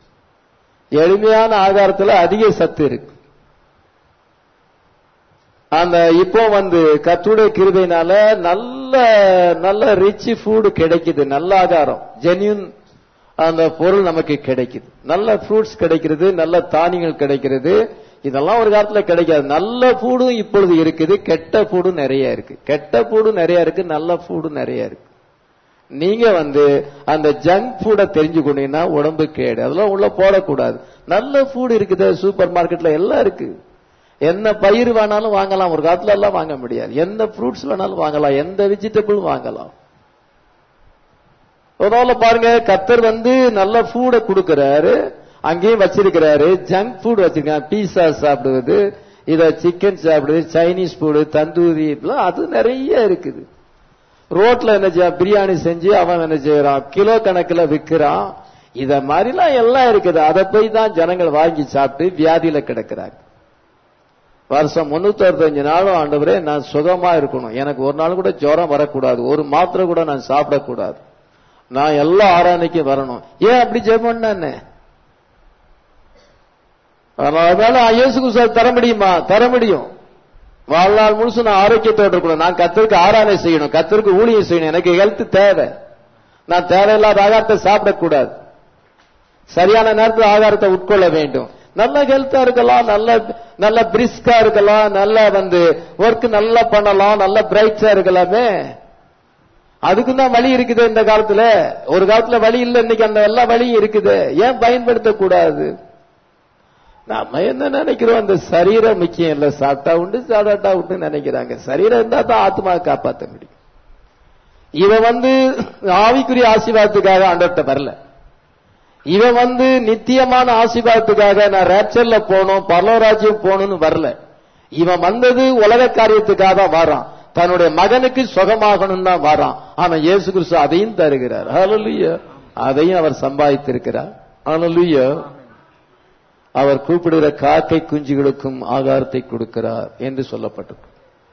எளிமையான ஆகாரத்துல அதிக சத்து இருக்கு அந்த இப்போ வந்து கத்துடைய கிருபையினால நல்ல நல்ல ரிச் ஃபுட் கிடைக்குது நல்ல ஆகாரம் ஜென்யூன் அந்த பொருள் நமக்கு கிடைக்குது நல்ல ஃப்ரூட்ஸ் கிடைக்கிறது நல்ல தானியங்கள் கிடைக்கிறது இதெல்லாம் ஒரு காலத்துல கிடைக்காது நல்ல ஃபுடும் இப்பொழுது இருக்குது கெட்ட ஃபுடும் நிறைய இருக்கு கெட்ட ஃபுடும் நிறைய இருக்கு நல்ல ஃபுடும் நிறைய இருக்கு நீங்க வந்து அந்த ஜங்க் ஃபுட்டை தெரிஞ்சுக்கொண்டீங்கன்னா உடம்பு கேடு அதெல்லாம் உள்ள போடக்கூடாது நல்ல ஃபுட் இருக்குது சூப்பர் மார்க்கெட்ல எல்லாம் இருக்கு என்ன பயிர் வேணாலும் வாங்கலாம் ஒரு காலத்துல எல்லாம் வாங்க முடியாது எந்த ஃப்ரூட்ஸ் வேணாலும் வாங்கலாம் எந்த வெஜிடபிள் வாங்கலாம் ஒரு பாருங்க கத்தர் வந்து நல்ல ஃபுட கொடுக்கறாரு அங்கேயும் வச்சிருக்கிறாரு ஜங்க் ஃபுட் வச்சிருக்காங்க பீஸா சாப்பிடுவது இத சிக்கன் சாப்பிடுவது சைனீஸ் ஃபுட் தந்தூரி இப்படிலாம் அது நிறைய இருக்குது ரோட்ல என்ன செய்ய பிரியாணி செஞ்சு அவன் என்ன செய்யறான் கிலோ கணக்குல விக்கிறான் இத மாதிரிலாம் எல்லாம் இருக்குது அதை போய் தான் ஜனங்கள் வாங்கி சாப்பிட்டு வியாதியில கிடக்கிறாங்க வருஷம் முன்னூத்தி அறுபத்தஞ்சு நாளும் ஆண்டவரே நான் சுகமா இருக்கணும் எனக்கு ஒரு நாள் கூட ஜுரம் வரக்கூடாது ஒரு மாத்திரை கூட நான் சாப்பிடக்கூடாது நான் எல்லா ஆராதனைக்கும் வரணும் ஏன் அப்படி ஜெபம் என்ன அதனால இயேசு கிறிஸ்துவை தர முடியுமா தர முடியும் வாழ்நாள் முழுசு நான் ஆரோக்கியத்தோடு இருக்கணும் நான் கத்தருக்கு ஆராதனை செய்யணும் கத்தருக்கு ஊழியம் செய்யணும் எனக்கு ஹெல்த் தேவை நான் தேவையில்லாத ஆகாரத்தை சாப்பிடக்கூடாது சரியான நேரத்தில் ஆகாரத்தை உட்கொள்ள வேண்டும் நல்ல ஹெல்த்தா இருக்கலாம் நல்ல நல்ல பிரிஸ்கா இருக்கலாம் நல்ல வந்து ஒர்க் நல்லா பண்ணலாம் நல்ல பிரைட்ஸா இருக்கலாமே அதுக்கு தான் வழி இருக்குது இந்த காலத்துல ஒரு காலத்துல வழி இல்லை இன்னைக்கு அந்த எல்லா வழியும் இருக்குது ஏன் பயன்படுத்தக்கூடாது நாம என்ன நினைக்கிறோம் அந்த சரீரம் முக்கியம் இல்ல சாப்பிட்டா உண்டு சாப்பிட்டா உண்டு நினைக்கிறாங்க சரீரம் இருந்தா தான் ஆத்மா காப்பாற்ற முடியும் இவன் வந்து ஆவிக்குரிய ஆசீர்வாதத்துக்காக ஆண்டவர்கிட்ட வரல இவன் வந்து நித்தியமான ஆசீர்வாதத்துக்காக நான் ரேப்சர்ல போகணும் பரலோராஜ்யம் போகணும்னு வரல இவன் வந்தது உலக காரியத்துக்காக தான் வரான் தன்னுடைய மகனுக்கு சுகமாகணும் தான் வரான் ஆனா இயேசு கிறிஸ்து அதையும் தருகிறார் ஹalleluya அதையும் அவர் சம்பாதித்திருக்கிறார் ஹalleluya அவர் கூப்பிடுகிற காக்கை குஞ்சுகளுக்கும் ஆகாரத்தை கொடுக்கிறார் என்று சொல்லப்பட்டிருக்கு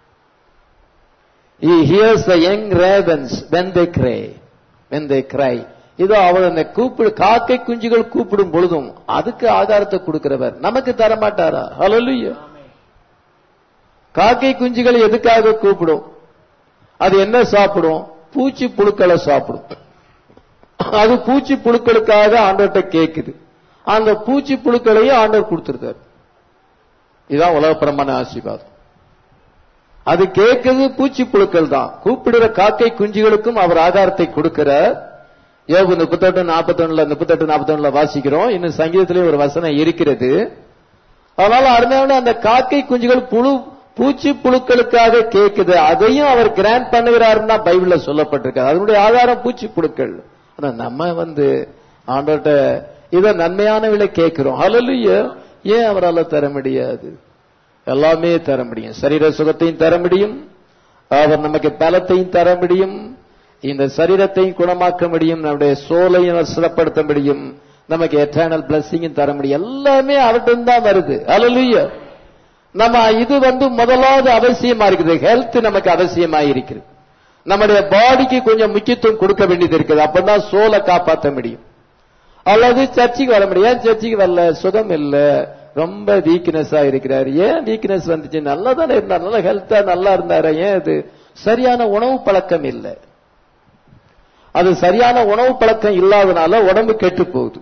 He hears the young ravens when they cry when they cry இதோ அவர் அந்த கூப்பிடு காக்கை குஞ்சுகள் கூப்பிடும் பொழுதும் அதுக்கு ஆகாரத்தை கொடுக்கிறவர் நமக்கு தர மாட்டாரா ஹalleluya காக்கை குஞ்சுகள் எதுக்காக கூப்பிடும் அது என்ன சாப்பிடும் பூச்சி புழுக்களை சாப்பிடும் அது பூச்சி புழுக்களுக்காக ஆண்டவர்கிட்ட கேக்குது அந்த பூச்சி புழுக்களையும் ஆண்டவர் கொடுத்திருக்காரு இதுதான் உலகப்பரமான ஆசீர்வாதம் அது கேட்குது பூச்சி புழுக்கள் தான் கூப்பிடுற காக்கை குஞ்சுகளுக்கும் அவர் ஆகாரத்தை கொடுக்கிறார் யோகு முப்பத்தெட்டு நாற்பத்தொன்னுல முப்பத்தெட்டு நாற்பத்தொன்னுல வாசிக்கிறோம் இன்னும் சங்கீதத்திலே ஒரு வசனம் இருக்கிறது அதனால அருமையான அந்த காக்கை குஞ்சுகள் புழு பூச்சி புழுக்களுக்காக கேக்குது அதையும் அவர் கிராண்ட் பண்ணுகிறாருன்னா பைபிள்ல சொல்லப்பட்டிருக்கு அதனுடைய ஆதாரம் பூச்சி புழுக்கள் ஆனா நம்ம வந்து ஆண்டோட்ட இத நன்மையான விலை கேட்கிறோம் ஹalleluya ஏன் அவரால் தர முடியாது எல்லாமே தர முடியும் சரீர சுகத்தையும் தர முடியும் அவர் நமக்கு பலத்தையும் தர முடியும் இந்த சரீரத்தையும் குணமாக்க முடியும் நம்முடைய சோலையும் அவர் சிறப்படுத்த முடியும் நமக்கு எட்டர்னல் பிளஸிங்கும் தர முடியும் எல்லாமே அவர்கிட்ட தான் வருது ஹalleluya நம்ம இது வந்து முதலாவது அவசியமா இருக்குது ஹெல்த் நமக்கு அவசியமா இருக்கிறது நம்முடைய பாடிக்கு கொஞ்சம் முக்கியத்துவம் கொடுக்க வேண்டியது இருக்குது அப்பதான் சோலை காப்பாற்ற முடியும் அல்லது சர்ச்சுக்கு வர முடியும் ஏன் சர்ச்சுக்கு வரல சுகம் இல்ல ரொம்ப வீக்னஸா இருக்கிறார் ஏன் வீக்னஸ் வந்துச்சு நல்லா தானே இருந்தார் நல்லா ஹெல்த்தா நல்லா இருந்தாரு ஏன் அது சரியான உணவு பழக்கம் இல்லை அது சரியான உணவு பழக்கம் இல்லாதனால உடம்பு கெட்டு போகுது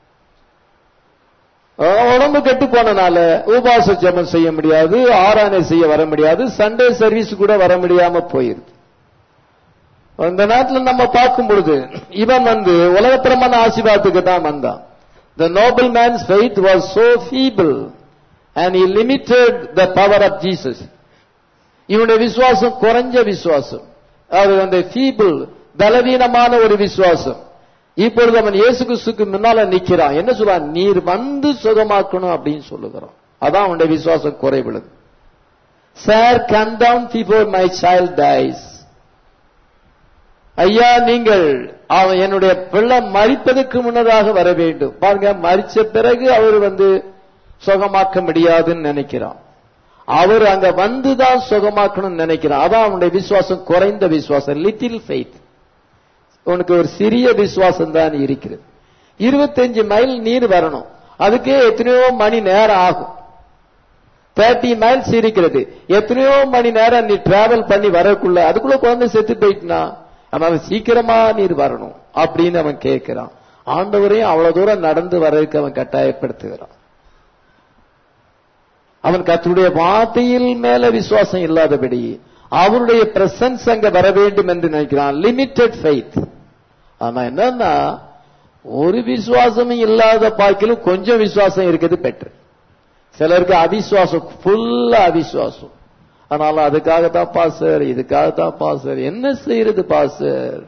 உடம்பு கெட்டு போனனால உபாச ஜபம் செய்ய முடியாது ஆராதனை செய்ய வர முடியாது சண்டே சர்வீஸ் கூட வர முடியாம போயிருது அந்த நேரத்தில் நம்ம பார்க்கும் பொழுது இவன் வந்து உலகப்பிரமான ஆசீர்வாதத்துக்கு தான் வந்தான் the nobleman's faith was so feeble and he limited the power of Jesus இவனுடைய விசுவாசம் குறைஞ்ச விசுவாசம் அது அந்த ஃபீபிள் பலவீனமான ஒரு விசுவாசம் இப்பொழுது அவன் இயேசு கிறிஸ்துக்கு முன்னால நிக்கிறான் என்ன சொல்றான் நீர் வந்து சுகமாக்கணும் அப்படின்னு சொல்லுகிறான் அதான் அவனுடைய விசுவாசம் குறைவிடுது sir come down before my child dies ஐயா நீங்கள் அவன் என்னுடைய பிள்ளை மறிப்பதற்கு முன்னதாக வர வேண்டும் பாருங்க மறிச்ச பிறகு அவர் வந்து சுகமாக்க முடியாதுன்னு நினைக்கிறான் அவர் அங்க வந்துதான் சுகமாக்கணும்னு நினைக்கிறான் அதான் அவனுடைய விசுவாசம் குறைந்த விசுவாசம் லிட்டில் ஃபெய்த் உனக்கு ஒரு சிறிய விசுவாசம் தான் இருக்கிறது இருபத்தஞ்சு மைல் நீர் வரணும் அதுக்கே எத்தனையோ மணி நேரம் ஆகும் தேர்ட்டி மைல்ஸ் இருக்கிறது எத்தனையோ மணி நேரம் நீ டிராவல் பண்ணி வரக்குள்ள அதுக்குள்ள குழந்தை செத்து போயிட்டுனா அவன் சீக்கிரமா நீர் வரணும் அப்படின்னு அவன் கேட்கிறான் ஆண்டவரையும் அவ்வளவு தூரம் நடந்து வர்றதுக்கு அவன் கட்டாயப்படுத்துகிறான் அவன் கர்த்தருடைய வார்த்தையில் மேல விசுவாசம் இல்லாதபடி அவருடைய பிரசன்ஸ் அங்க வர வேண்டும் என்று நினைக்கிறான் லிமிட்டெட் ஃபெய்த் ஆனா என்னன்னா ஒரு விசுவாசமும் இல்லாத பாக்கிலும் கொஞ்சம் விசுவாசம் இருக்குது பெற்று சிலருக்கு அவிசுவாசம் ஃபுல்லா அவிசுவாசம் அதனால அதுக்காக தான் பாசர் இதுக்காக தான் பாசர் என்ன செய்யறது பாசர்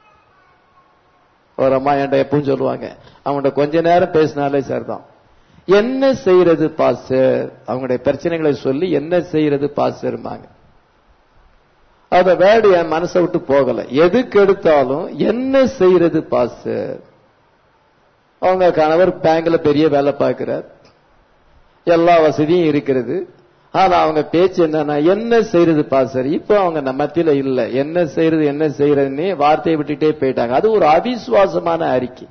ஒரு அம்மா என்கிட்ட எப்பவும் சொல்லுவாங்க அவங்கள்ட்ட கொஞ்ச நேரம் பேசினாலே சரிதான் என்ன செய்யறது பாஸ்டர் அவங்களுடைய பிரச்சனைகளை சொல்லி என்ன செய்யறது பாஸ்டர்மாங்க அத வேர்டு என் மனசை விட்டு போகல எதுக்கு எடுத்தாலும் என்ன செய்யறது பாஸ்டர் அவங்க கணவர் பேங்க்ல பெரிய வேலை பார்க்கிறார் எல்லா வசதியும் இருக்கிறது ஆனா அவங்க பேச்சு என்னன்னா என்ன செய்யறது பாஸ்டர் இப்போ அவங்க நம்ம மத்தியில இல்ல என்ன செய்யறது என்ன செய்யறதுன்னு வார்த்தையை விட்டுட்டே போயிட்டாங்க அது ஒரு அவிசுவாசமான அறிக்கை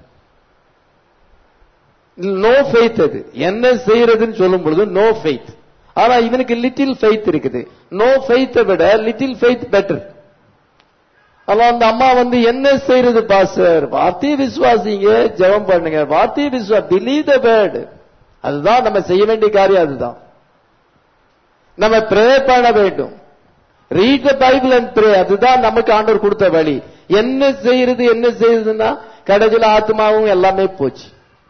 நோ ஃபெய்த் அது என்ன செய்யறதுன்னு சொல்லும் பொழுது நோ ஃபெய்த் ஆனா இவனுக்கு லிட்டில் ஃபெய்த் இருக்குது நோ ஃபெய்த்தை விட லிட்டில் ஃபெய்த் பெட்டர் ஆனா அந்த அம்மா வந்து என்ன செய்யறது பாஸ்டர் வார்த்தையை விசுவாசிங்க ஜெபம் பண்ணுங்க வார்த்தையை விசுவா பிலீவ் த வேர்டு அதுதான் நம்ம செய்ய வேண்டிய காரியம் அதுதான் நம்ம ப்ரே பண்ண வேண்டும் read the Bible and pray அதுதான் நமக்கு ஆண்டவர் கொடுத்த வழி என்ன செய்யறது என்ன செய்யறதுன்னா கடைசியில் ஆத்மாவும் எல்லாமே போச்சு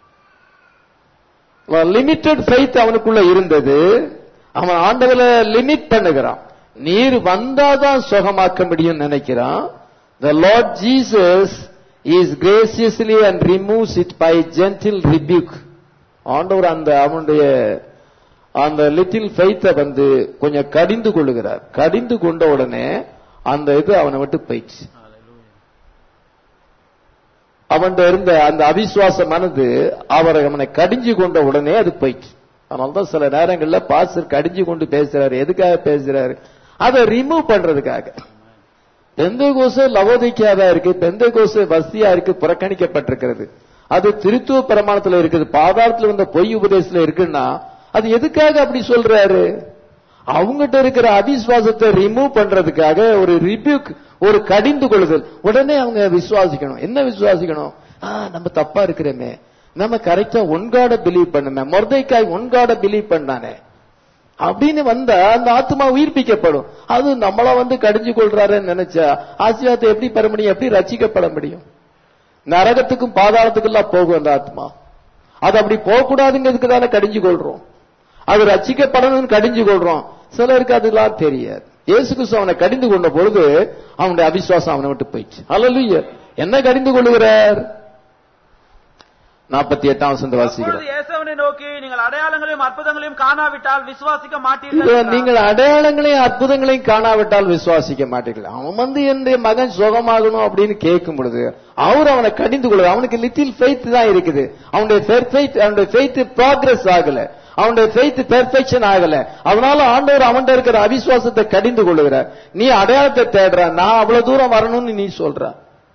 லிமிட்டட் ஃபெய்த் அவனுக்குள்ள இருந்தது அவன் ஆண்டவரை லிமிட் பண்ணுகிறான் நீர் வந்தாதான் சுகமாக்க முடியும் நினைக்கிறான் the lord Jesus is graciously and removes it by gentle rebuke ஆண்டவர் அந்த அவனுடைய அந்த லிட்டில் ஃபெய்த்தை வந்து கொஞ்சம் கடிந்து கொள்ளுகிறார் கடிந்து கொண்ட உடனே அந்த இது அவனை விட்டு போயிடுச்சு அவன் இருந்த அந்த அவிசுவாசமானது அவரை அவனை கடிஞ்சு கொண்ட உடனே அது போயிடுச்சு அதனால்தான் சில நேரங்கள்ல பாஸ்டர் கடிஞ்சு கொண்டு பேசுறாரு எதுக்காக பேசுறாரு அதை ரிமூவ் பண்றதுக்காக பெந்த கோசு லவோதிக்காதா இருக்கு பெந்த கோசு வசதியா இருக்கு புறக்கணிக்கப்பட்டிருக்கிறது அது திருத்துவ பிரமாணத்துல இருக்குது பாதாளத்துல இருந்த பொய் உபதேசத்துல இருக்குன்னா அது எதுக்காக அப்படி சொல்றாரு அவங்ககிட்ட இருக்கிற அவிசுவாசத்தை ரிமூவ் பண்றதுக்காக ஒரு ரிபியூக் ஒரு கடிந்து கொள்ளுதல் உடனே அவங்க விசுவாசிக்கணும் என்ன விசுவாசிக்கணும் ஆ, நம்ம தப்பா இருக்கிறோமே நம்ம கரெக்டா ஒன்காட பிலீவ் பண்ணுமே மொர்தைக்காய் ஒன்காட பிலீவ் பண்ணானே அப்படின்னு வந்தா அந்த ஆத்மா உயிர்ப்பிக்கப்படும் அது நம்மள வந்து கடிஞ்சு கொள்றாருன்னு நினைச்சா ஆசீர்வாதத்தை எப்படி பெற முடியும் எப்படி ரசிக்கப்பட முடியும் நரகத்துக்கும் பாதாளத்துக்கெல்லாம் போகும் அந்த ஆத்மா அது அப்படி போகக்கூடாதுங்கிறதுக்கு தானே கடிஞ்சு கொள்றோம் அது ரசிக்கப்படணும்னு கடிஞ்சு கொள்றோம் சிலருக்கு அதெல்லாம் தெரியாது இயேசு கிறிஸ்து அவனை கடிந்து கொண்ட பொழுது அவனுடைய அவிசுவாசம் அவனை விட்டு போயிடுச்சு அல்ல என்ன கடிந்து கொள்ளுகிறார் நாற்பத்தி எட்டாம் வசந்த அப்பொழுது வாசிக்கிறோம் இயேசுவனை நோக்கி நீங்கள் அடையாளங்களையும் அற்புதங்களையும் காணாவிட்டால் விசுவாசிக்க இதோ மாட்டீர்கள் நீங்கள் அடையாளங்களையும் அற்புதங்களையும் காணாவிட்டால் விசுவாசிக்க மாட்டீர்கள் அவன் வந்து என்னுடைய மகன் சுகமாகணும் அப்படின்னு கேட்கும் பொழுது அவர் அவனை கடிந்து கொள்வது அவனுக்கு லிட்டில் ஃபெய்த் தான் இருக்குது அவனுடைய ஃபெய்த் அவனுடைய ஃபெய்த் ப்ராக்ரஸ் ஆகல அவனுடைய ஃபெய்த் பெர்ஃபெக்ஷன் ஆகல அதனால ஆண்டவர் அவன்கிட்ட இருக்கிற அவிசுவாசத்தை கடிந்து கொள்ளுகிறார் நீ அடையாளத்தை தேடுற நான் அவ்வளவு தூரம் வரணும்னு நீ சொல்ற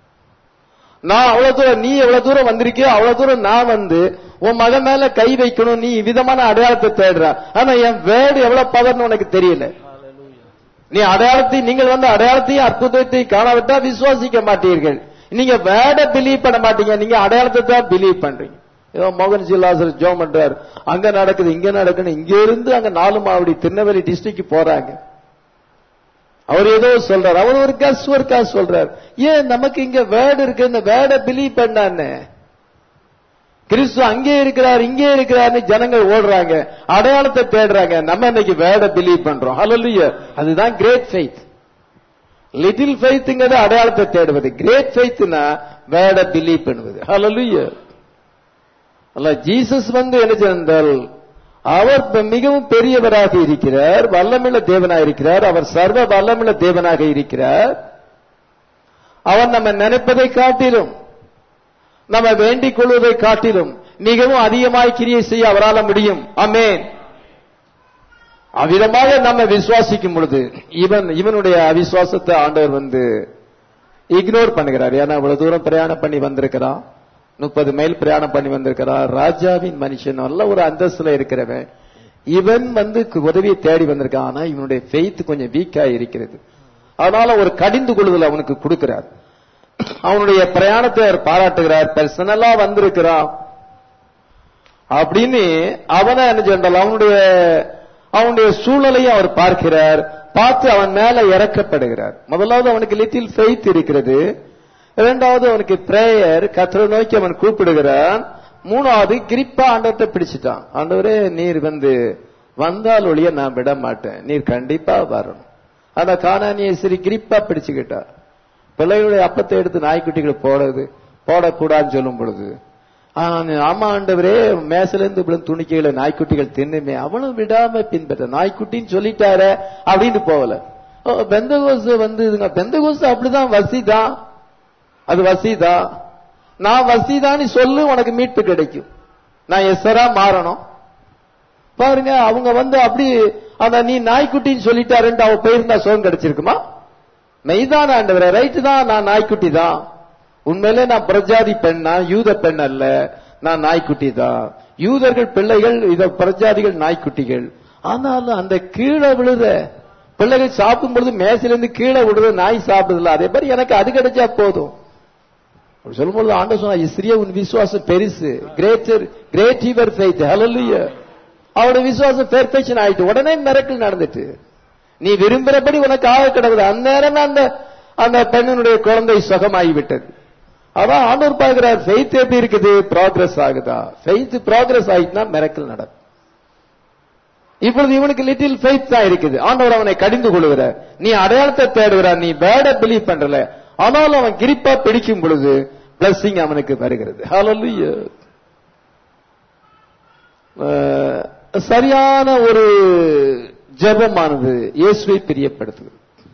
நான் அவ்வளவு தூரம் நீ எவ்வளவு தூரம் வந்திருக்கியோ அவ்வளவு தூரம் நான் வந்து உன் மகன் மேல கை வைக்கணும் நீ விதமான அடையாளத்தை தேடுற ஆனா என் வேர்டு எவ்வளவு பவர்னு உனக்கு தெரியல நீ அடையாளத்தை நீங்கள் வந்து அடையாளத்தையும் அற்புதத்தையும் காணாவிட்டா விசுவாசிக்க மாட்டீர்கள் நீங்க வேர்டை பிலீவ் பண்ண மாட்டீங்க நீங்க அடையாளத்தை தான் பிலீவ் பண்றீங்க ஏதோ மோகன் ஜில்லாசர் ஜோம் பண்றார் அங்க நடக்குது இங்க நடக்குது இங்க இருந்து அங்க நாலு மாவடி திருநெல்வேலி டிஸ்ட்ரிக்ட் போறாங்க அவர் ஏதோ சொல்றார் அவர் ஒரு கஸ் ஒரு காசு சொல்றார் ஏன் நமக்கு இங்க வேர்டு இருக்கு இந்த வேர்டை பிலீவ் பண்ணான்னு கிறிஸ்து அங்கே இருக்கிறார் இங்கே இருக்கிறார்னு ஜனங்கள் ஓடுறாங்க அடையாளத்தை தேடுறாங்க நம்ம இன்னைக்கு வேர்டை பிலீவ் பண்றோம் ஹalleluya அதுதான் கிரேட் ஃபெய்த் லிட்டில் ஃபெய்த்ங்கிறது அடையாளத்தை தேடுவது கிரேட் ஃபெய்த்னா வேர்டை பிலீவ் பண்ணுவது ஹalleluya அல்ல ஜீசஸ் வந்து என்ன சென்றால் அவர் ப- மிகவும் பெரியவராக இருக்கிறார் வல்லமுள்ள தேவனாக இருக்கிறார் அவர் சர்வ வல்லமுள்ள தேவனாக இருக்கிறார் அவர் நம்ம நினைப்பதை காட்டிலும் நம்ம வேண்டிக் கொள்வதை காட்டிலும் மிகவும் அதிகமாய் கிரியை செய்ய அவரால முடியும் ஆமென் அவ்விதமாக நம்ம விசுவாசிக்கும் பொழுது இவன் இவனுடைய அவிசுவாசத்தை ஆண்டவர் வந்து இக்னோர் பண்ணுகிறார் ஏன்னா இவ்வளவு தூரம் பிரயாணம் பண்ணி வந்திருக்கிறான் முப்பது மைல் பிரயாணம் பண்ணி வந்திருக்கிறான் ராஜாவின் மனுஷன் நல்ல ஒரு அந்தஸ்துல இருக்கிறவன் இவன் வந்து உதவியை தேடி வந்திருக்கான் ஆனா இவனுடைய ஃபெய்த் கொஞ்சம் வீக்கா இருக்கிறது அதனால ஒரு கடிந்து கொள்ளுதல் அவனுக்கு கொடுக்கிறார் அவனுடைய பிரயாணத்தை அவர் பாராட்டுகிறார் பர்சனலா வந்திருக்கிறான் அப்படின்னு அவனை என்ன சொன்னால் அவனுடைய அவனுடைய சூழலையும் அவர் பார்க்கிறார் பார்த்து அவன் மேல இறக்கப்படுகிறார் முதலாவது அவனுக்கு லிட்டில் ஃபெய்த் இருக்கிறது இரண்டாவது அவனுக்கு பிரேயர் கத்தரை நோக்கி அவன் கூப்பிடுகிறான் மூணாவது கிரிப்பா ஆண்டவர்கிட்ட பிடிச்சிட்டான் ஆண்டவரே நீர் வந்து வந்தால் ஒழிய நான் விட மாட்டேன் நீர் கண்டிப்பா வரணும் அந்த காணானியை சரி கிரிப்பா பிடிச்சுக்கிட்டா பிள்ளைகளுடைய அப்பத்தை எடுத்து நாய்க்குட்டிகள் போடுறது போடக்கூடாதுன்னு சொல்லும் பொழுது ஆஹ், ஆமா ஆண்டவரே மேசில இருந்து விழும் துணிக்கைகளை நாய்க்குட்டிகள் தின்னுமே அவனும் விடாம பின்பற்ற நாய்க்குட்டின்னு சொல்லிட்டாரே அப்படின்னு போகல ஓ, பெந்தகோஸ் வந்து இதுங்க பெந்தகோஸ் அப்படிதான் வசிதான் அது வசிதான் நான் வசிதான்னு சொல்லு உனக்கு மீட்பு கிடைக்கும் நான் எஸ்ஸரா மாறணும் பாருங்க அவங்க வந்து அப்படி அந்த நீ நாய்க்குட்டின்னு சொல்லிட்டாருன்ட்டு அவ போயிருந்தா சுகம் கிடைச்சிருக்குமா மெய்தான் ஆண்டவரே ரைட்டு தான் நான் நாய்க்குட்டி தான் உண்மையிலே நான் பிரஜாதி பெண் நான் யூத பெண் அல்ல நான் நாய்க்குட்டி தான் யூதர்கள் பிள்ளைகள் இத பிரஜாதிகள் நாய்க்குட்டிகள் ஆனாலும் அந்த கீழே விழுத பிள்ளைகள் சாப்பிடும் பொழுது மேசிலிருந்து கீழே விடுற நாய் சாப்பிடுதுல அதே மாதிரி எனக்கு அது கிடைச்சா போதும் அப்படி சொல்லும்போது ஆண்டவர் சொன்னா இஸ்ரிய உன் விசுவாசம் பெருசு greater great your faith hallelujah அவருடைய விசுவாசம் பெர்ஃபெக்ஷன் ஆயிட்டு உடனே மிரக்கல் நடந்துட்டு நீ விரும்புறபடி உனக்கு ஆக கிடக்குது அந்நேரம் அந்த அந்த பெண்ணினுடைய குழந்தை சுகமாகி விட்டது அதான் ஆண்டவர் பார்க்கிறார் ஃபெய்த் எப்படி இருக்குது ப்ராக்ரஸ் ஆகுதா ஃபெய்த் ப்ராக்ரஸ் ஆயிட்டுனா மிரக்கல் நடக்கும் இப்பொழுது இவனுக்கு லிட்டில் ஃபெய்த் தான் இருக்குது ஆண்டவர் அவனை கடிந்து கொள்கிறார் நீ அடையாளத்தை தேடுகிறார் நீ பேட பிலீவ் பண்றல ஆனாலும் அவன் கிரிப்பா பிடிக்கும் பொழுது பிளஸிங் அவனுக்கு வருகிறது ஹalleluya அஹ், சரியான ஒரு ஜெபமானது இயேசுவை பிரியப்படுத்துகிறது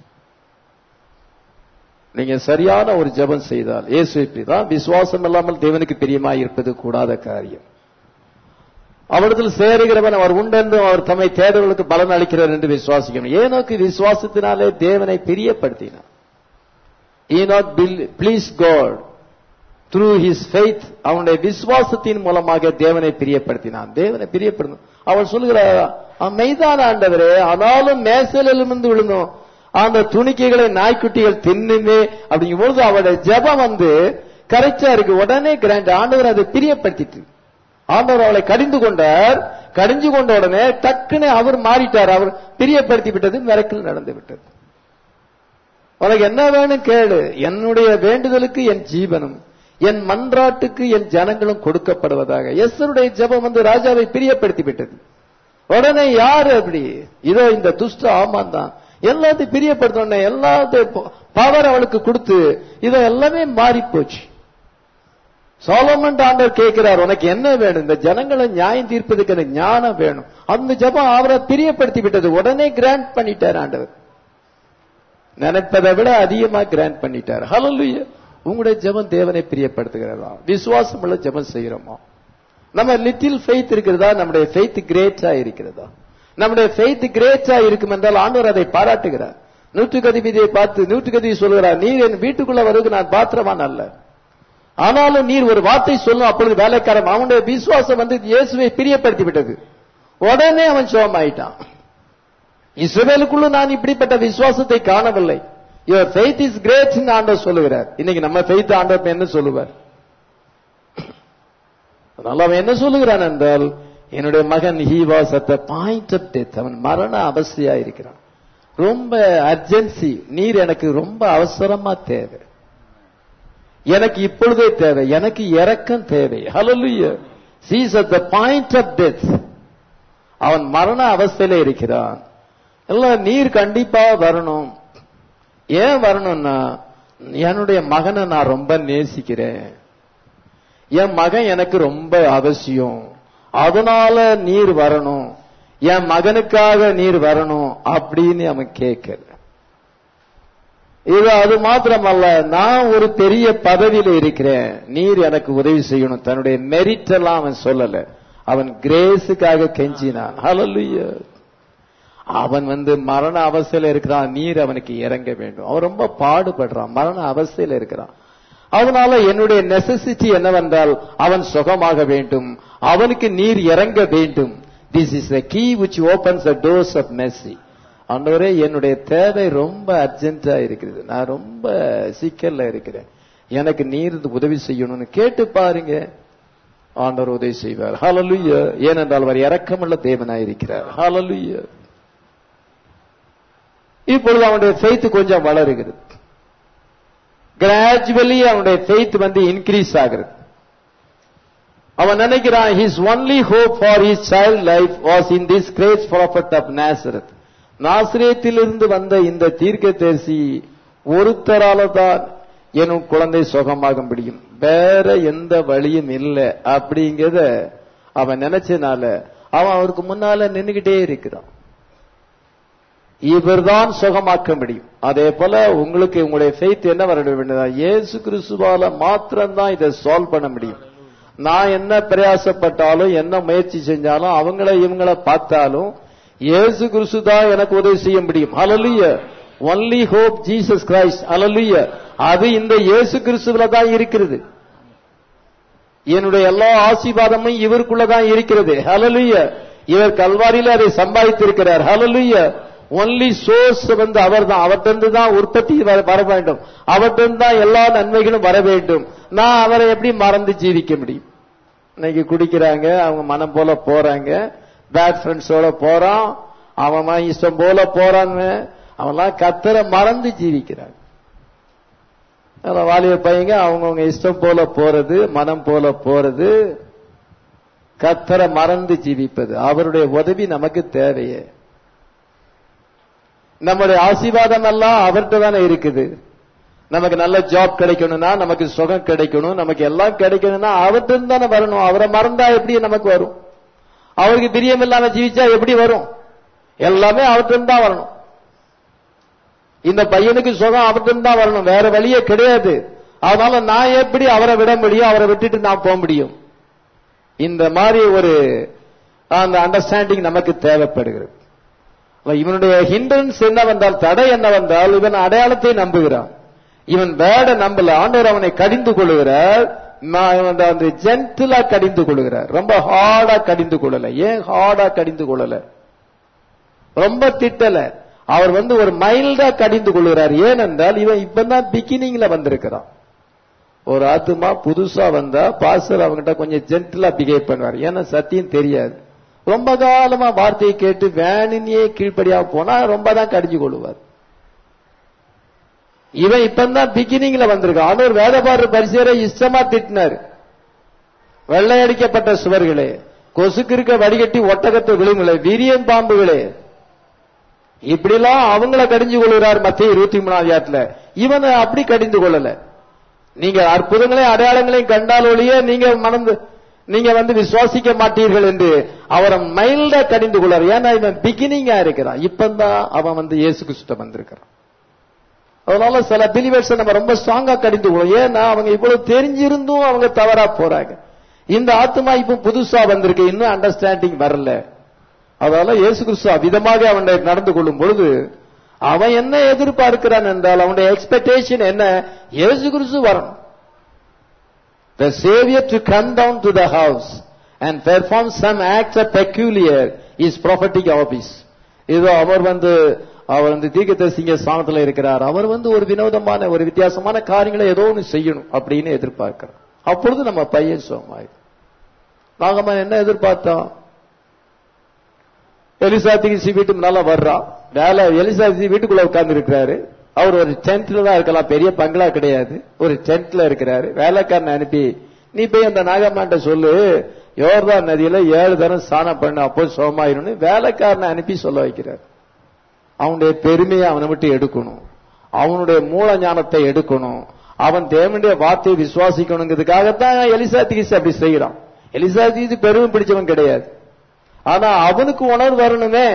நீங்க சரியான ஒரு ஜெபம் செய்தால் இயேசுவை பிரி- தான் விசுவாசம் இல்லாமல் தேவனுக்கு பிரியமாய் இருப்பது கூடாத காரியம் அவரிடத்தில் சேருகிறவன் அவர் உண்டென்றும் அவர் தம்மை தேடுவதற்கு பலன் அளிக்கிறார் என்று விசுவாசிக்கணும் ஏனோக்கு விசுவாசத்தினாலே தேவனை பிரியப்படுத்தினார் Enoch pleased God through his faith அவனுடைய விசுவாசத்தின் மூலமாக தேவனை பிரியப்படுத்தினான் தேவனை பிரியப்படுத்தும் அவன் சொல்லுகிறார் "அவன் மெய்தான ஆண்டவரே ஆனாலும் மேசலிலிருந்து விழுந்தோம் அந்த துணிக்கைகளை நாய்க்குட்டிகள் தின்னுமே அப்படிங்கும் பொழுது அவருடைய ஜெபம் வந்து கரெக்டா இருக்கு உடனே கிராண்ட் ஆண்டவர் அதை பிரியப்படுத்திட்டு ஆண்டவர் அவளை கடிந்து கொண்டார் கடிஞ்சு கொண்ட உடனே டக்குன்னு அவர் மாறிட்டார் அவர் பிரியப்படுத்தி விட்டது மிரக்கல் நடந்து விட்டது உனக்கு என்ன வேணும் கேளு என்னுடைய வேண்டுதலுக்கு என் ஜீவனும் என் மன்றாட்டுக்கு என் ஜனங்களும் கொடுக்கப்படுவதாக எஸ்ஸருடைய ஜெபம் வந்து ராஜாவை பிரியப்படுத்தி விட்டது உடனே யாரு அப்படி இதோ இந்த துஷ்ட ஆமான் தான் எல்லாத்தையும் பிரியப்படுத்த எல்லாத்தையும் பவர் அவளுக்கு கொடுத்து இதோ எல்லாமே மாறி போச்சு சோலமன் ஆண்டவர் கேட்கிறார் உனக்கு என்ன வேணும் இந்த ஜனங்களை நியாயம் தீர்ப்பதுக்கு எனக்கு ஞானம் வேணும் அந்த ஜெபம் அவரை பிரியப்படுத்தி விட்டது உடனே கிராண்ட் பண்ணிட்டார் ஆண்டவர் நினைப்பதை விட அதிகமா கிராண்ட் பண்ணிட்டார் ஹalleluya உங்களுடைய ஜெபம் தேவனை பிரியப்படுத்துகிறதா விசுவாசம் உள்ள ஜெபம் செய்கிறோமா நம்ம லிட்டில் ஃபெய்த் இருக்கிறதா நம்முடைய ஃபெய்த் கிரேட்டா இருக்கிறதா நம்முடைய ஃபெய்த் கிரேட்டா இருக்கும் என்றால் ஆண்டவர் அதை பாராட்டுகிறார் நூற்றுக்கு அதிபதியை பார்த்து நூற்றுக்கு அதிபதி சொல்கிறார் நீர் என் வீட்டுக்குள்ள வருவது நான் பாத்திரவான் அல்ல ஆனாலும் நீர் ஒரு வார்த்தை சொல்லும் அப்பொழுது வேலைக்காரன் அவனுடைய விசுவாசம் வந்து இயேசுவை பிரியப்படுத்தி விட்டது உடனே அவன் சோமாயிட்டான் இஸ்ரவேலுக்குள்ள நான் இப்படிப்பட்ட விசுவாசத்தை காணவில்லை யுவர் ஃபெய்த் இஸ் கிரேட் ஆண்டவர் சொல்லுகிறார் இன்னைக்கு நம்ம ஃபெய்த் ஆண்டவர் என்ன சொல்லுவார் அதனால அவன் என்ன சொல்லுகிறான் என்றால் என்னுடைய மகன் he was at the point of death அவன் மரண அவஸ்தையா இருக்கிறான் ரொம்ப அர்ஜென்சி நீர் எனக்கு ரொம்ப அவசரமா தேவை எனக்கு இப்பொழுதே தேவை எனக்கு இறக்கம் தேவை hallelujah he's at the point of death அவன் மரண அவஸ்தையில இருக்கிறான் எல்லாம் நீர் கண்டிப்பா வரணும் ஏன் வரணும்னா என்னுடைய மகனை நான் ரொம்ப நேசிக்கிறேன் என் மகன் எனக்கு ரொம்ப அவசியம் அதனால நீர் வரணும் என் மகனுக்காக நீர் வரணும் அப்படின்னு அவன் கேட்கல இது அது மாத்திரமல்ல நான் ஒரு பெரிய பதவியில இருக்கிறேன் நீர் எனக்கு உதவி செய்யணும் தன்னுடைய மெரிட் எல்லாம் அவன் சொல்லல அவன் கிரேஸுக்காக கெஞ்சினான் ஹalleluya அவன் வந்து மரண அவஸ்தையில இருக்கிறான் நீர் அவனுக்கு இறங்க வேண்டும் அவன் ரொம்ப பாடுபடுறான் மரண அவஸ்தையில இருக்கிறான் அதனால என்னுடைய நெசசிட்டி என்னவென்றால் அவன் சுகமாக வேண்டும் அவனுக்கு நீர் இறங்க வேண்டும் this is the key which opens the doors of mercy ஆண்டவரே என்னுடைய தேவை ரொம்ப அர்ஜென்டா இருக்கிறது நான் ரொம்ப சிக்கல்ல இருக்கிறேன் எனக்கு நீர் உதவி செய்யணும்னு கேட்டு பாருங்க ஆண்டவர் உதவி செய்வார் ஹalleluya ஏனென்றால் அவர் இரக்கமுள்ள தேவனாய் இருக்கிறார் ஹalleluya இப்பொழுது அவனுடைய ஃபெய்த் கொஞ்சம் வளருகிறது கிராஜுவலி அவனுடைய ஃபெய்த் வந்து இன்க்ரீஸ் ஆகிறது அவன் நினைக்கிறான் his only hope for his child life was in this great prophet of Nazareth நாசிரியத்திலிருந்து வந்த இந்த தீர்க்கதரிசி ஒருத்தரால தான் என் குழந்தை சுகமாக முடியும் வேற எந்த வழியும் இல்லை அப்படிங்கிறத அவன் நினைச்சனால அவன் அவருக்கு முன்னால நின்னுகிட்டே இருக்கிறான் இவர்தான் சுகமாக்க முடியும் அதே போல உங்களுக்கு உங்களுடைய ஃபெய்த் என்ன வர வேண்டியதா இயேசு கிறிஸ்துவால மாத்திரம்தான் இதை சால்வ் பண்ண முடியும் நான் என்ன பிரயாசப்பட்டாலும் என்ன முயற்சி செஞ்சாலும் அவங்கள இவங்கள பார்த்தாலும் இயேசு கிறிஸ்து தான் எனக்கு உதவி செய்ய முடியும் hallelujah only hope Jesus Christ hallelujah அது இந்த இயேசு கிறிஸ்துவில தான் இருக்கிறது என்னுடைய எல்லா ஆசீர்வாதமும் இவருக்குள்ள தான் இருக்கிறது ஹalleluya இவர் கல்வாரியில அதை சம்பாதித்திருக்கிறார் ஹalleluya ஒன்லி சோர்ஸ் வந்து அவர் தான் அவர்கிட்ட தான் உற்பத்தி வர- வர வேண்டும் அவர்கிட்ட தான் எல்லா நன்மைகளும் வர வேண்டும் நான் அவரை எப்படி மறந்து ஜீவிக்க முடியும் இன்னைக்கு குடிக்கிறாங்க அவங்க மனம் போல போறாங்க பேட் ஃப்ரெண்ட்ஸோட போறான் அவன் ம- இஷ்டம் போல போறான்னு அவன்லாம் கத்தரை மறந்து ஜீவிக்கிறாங்க அதனால வாலிப பையங்க அவங்கவுங்க இஷ்டம் போல போறது மனம் போல போறது கத்தரை மறந்து ஜீவிப்பது அவருடைய உதவி நமக்கு தேவையே நம்முடைய ஆசீர்வாதம் எல்லாம் அவர்கிட்ட தானே இருக்குது நமக்கு நல்ல ஜாப் கிடைக்கணும்னா நமக்கு சுகம் கிடைக்கணும் நமக்கு எல்லாம் கிடைக்கணும்னா அவர்கிட்ட இருந்து தானே வரணும் அவரை மறந்தா எப்படி நமக்கு வரும் அவருக்கு பிரியம் இல்லாம ஜீவிச்சா எப்படி வரும் எல்லாமே அவர்கிட்ட இருந்து தான் வரணும் இந்த பையனுக்கு சுகம் அவர்கிட்ட இருந்து தான் வரணும் வேற வழியே கிடையாது அதனால நான் எப்படி அவரை விட முடியும் அவரை விட்டுட்டு நான் போக முடியும் இந்த மாதிரி ஒரு அந்த அண்டர்ஸ்டாண்டிங் நமக்கு தேவைப்படுகிறது அப்ப இவனுடைய ஹிண்டரன்ஸ் என்ன வந்தால் தடை என்ன வந்தால் இவன் அடையாளத்தை நம்புகிறான் இவன் வேட நம்பல ஆண்டவர் அவனை கடிந்து கொள்ளுகிறார் நான் இவன் அந்த ஜென்டிலா கடிந்து கொள்ளுகிறார் ரொம்ப ஹார்டா கடிந்து கொள்ளல ஏன் ஹார்டா கடிந்து கொள்ளல ரொம்ப திட்டல அவர் வந்து ஒரு மைல்டா கடிந்து கொள்ளுகிறார் ஏனென்றால் இவன் இப்பதான் பிகினிங்ல வந்திருக்கிறான் ஒரு ஆத்துமா புதுசா வந்தா பாஸ்டர் அவங்ககிட்ட கொஞ்சம் ஜென்டிலா பிஹேவ் பண்ணுவார் ஏன்னா சத்தியம் தெரியாது ரொம்ப காலமா வார்த்தையை கேட்டு வேணுன்னே கீழ்ப்படியா போனா ரொம்ப தான் கடிஞ்சு கொள்ளுவார் இவன் இப்பதான் பிகினிங்ல வந்திருக்கான் ஆண்டவர் வேதபாடு பரிசேரை இஷ்டமா திட்டினார் வெள்ளையடிக்கப்பட்ட சுவர்களே கொசுக்கு இருக்க வடிகட்டி ஒட்டகத்தை விழுங்களே வீரியன் பாம்புகளே இப்படிலாம் அவங்கள கடிஞ்சு கொள்கிறார் மத்திய இருபத்தி மூணாவது ஆத்துல இவனை அப்படி கடிந்து கொள்ளல நீங்க அற்புதங்களையும் அடையாளங்களையும் கண்டால் ஒழிய நீங்க மணந்து நீங்க வந்து விசுவாசிக்க மாட்டீர்கள் என்று அவரை மைல்டா கடிந்து கொள்ளார் ஏன்னா இவன் பிகினிங்கா இருக்கிறான் இப்பதான் அவன் வந்து இயேசு கிறிஸ்துட்ட வந்திருக்கிறான் அதனால சில பிலிவர்ஸ் நம்ம ரொம்ப ஸ்ட்ராங்கா கடிந்து கொள்ளும் ஏன்னா அவங்க இவ்வளவு தெரிஞ்சிருந்தும் அவங்க தவறா போறாங்க இந்த ஆத்மா இப்ப புதுசா வந்திருக்கு இன்னும் அண்டர்ஸ்டாண்டிங் வரல அதனால இயேசு கிறிஸ்து விதமாக அவன் நடந்து கொள்ளும் பொழுது அவன் என்ன எதிர்பார்க்கிறான் என்றால் அவனுடைய எக்ஸ்பெக்டேஷன் என்ன இயேசு கிறிஸ்து வரணும் the Savior to come down to the house and perform some acts of peculiar is prophetic office. இதோ அவர் வந்து அவர் வந்து தீர்க்கதரிசிங்க ஸ்தானத்துல இருக்கிறார் அவர் வந்து ஒரு வினோதமான ஒரு வித்தியாசமான காரியங்களை ஏதோ ஒன்று செய்யணும் அப்படின்னு எதிர்பார்க்கிறார் அப்பொழுது நம்ம பையன் சோமாயிடும் நாகமா என்ன எதிர்பார்த்தோம் எலிசாத்திகிசி வீட்டு முன்னால வர்றான் வேலை எலிசாத்தி வீட்டுக்குள்ள உட்கார்ந்து இருக்கிறாரு அவர் ஒரு டென்ட்ல தான் இருக்கலாம் பெரிய பங்களா கிடையாது ஒரு டென்ட்ல இருக்கிறாரு வேலைக்காரனை அனுப்பி நீ போய் அந்த நாகம்மாண்ட சொல்லு யோர்தான் நதியில ஏழு தரம் ஸ்நானம் பண்ண அப்போ சோமாயிரும்னு வேலைக்காரனை அனுப்பி சொல்ல வைக்கிறார் அவனுடைய பெருமையை அவனை விட்டு எடுக்கணும் அவனுடைய மூல ஞானத்தை எடுக்கணும் அவன் தேவனுடைய வார்த்தையை விசுவாசிக்கணுங்கிறதுக்காகத்தான் எலிசாத்திகிஸ் அப்படி செய்யறான் எலிசாத்திகிஸ் பெருமை பிடிச்சவன் கிடையாது ஆனா அவனுக்கு உணர்வு வரணுமே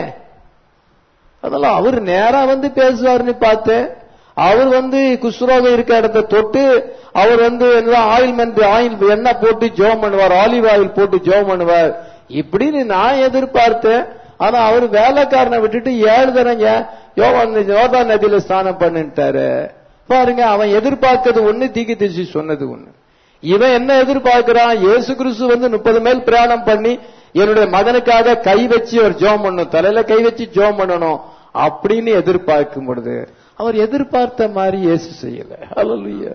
அதனால அவர் நேரா வந்து பேசுவாருன்னு பார்த்தேன் அவர் வந்து குஷ்ரோகம் இருக்க இடத்த தொட்டு அவர் வந்து ஆயில்மெண்ட் ஆயில் எண்ணெய் போட்டு ஜோம் பண்ணுவார் ஆலிவ் ஆயில் போட்டு ஜோம் பண்ணுவார் இப்படின்னு நான் எதிர்பார்த்தேன் ஆனா அவர் வேலைக்காரனை விட்டுட்டு ஏழு தரங்க யோவான் யோதா நதியில ஸ்நானம் பண்ணிட்டாரு பாருங்க அவன் எதிர்பார்க்கிறது ஒண்ணு தீக்கு திசி சொன்னது ஒண்ணு இவன் என்ன எதிர்பார்க்கிறான் இயேசு கிறிஸ்து வந்து முப்பது மைல் பிரயாணம் பண்ணி என்னுடைய மகனுக்காக கை வச்சு ஒரு ஜோம் பண்ணணும் தலையில கை வச்சு ஜோம் பண்ணணும் அப்படின்னு எதிர்பார்க்கும் பொழுது அவர் எதிர்பார்த்த மாதிரி இயேசு செய்யல ஹalleluya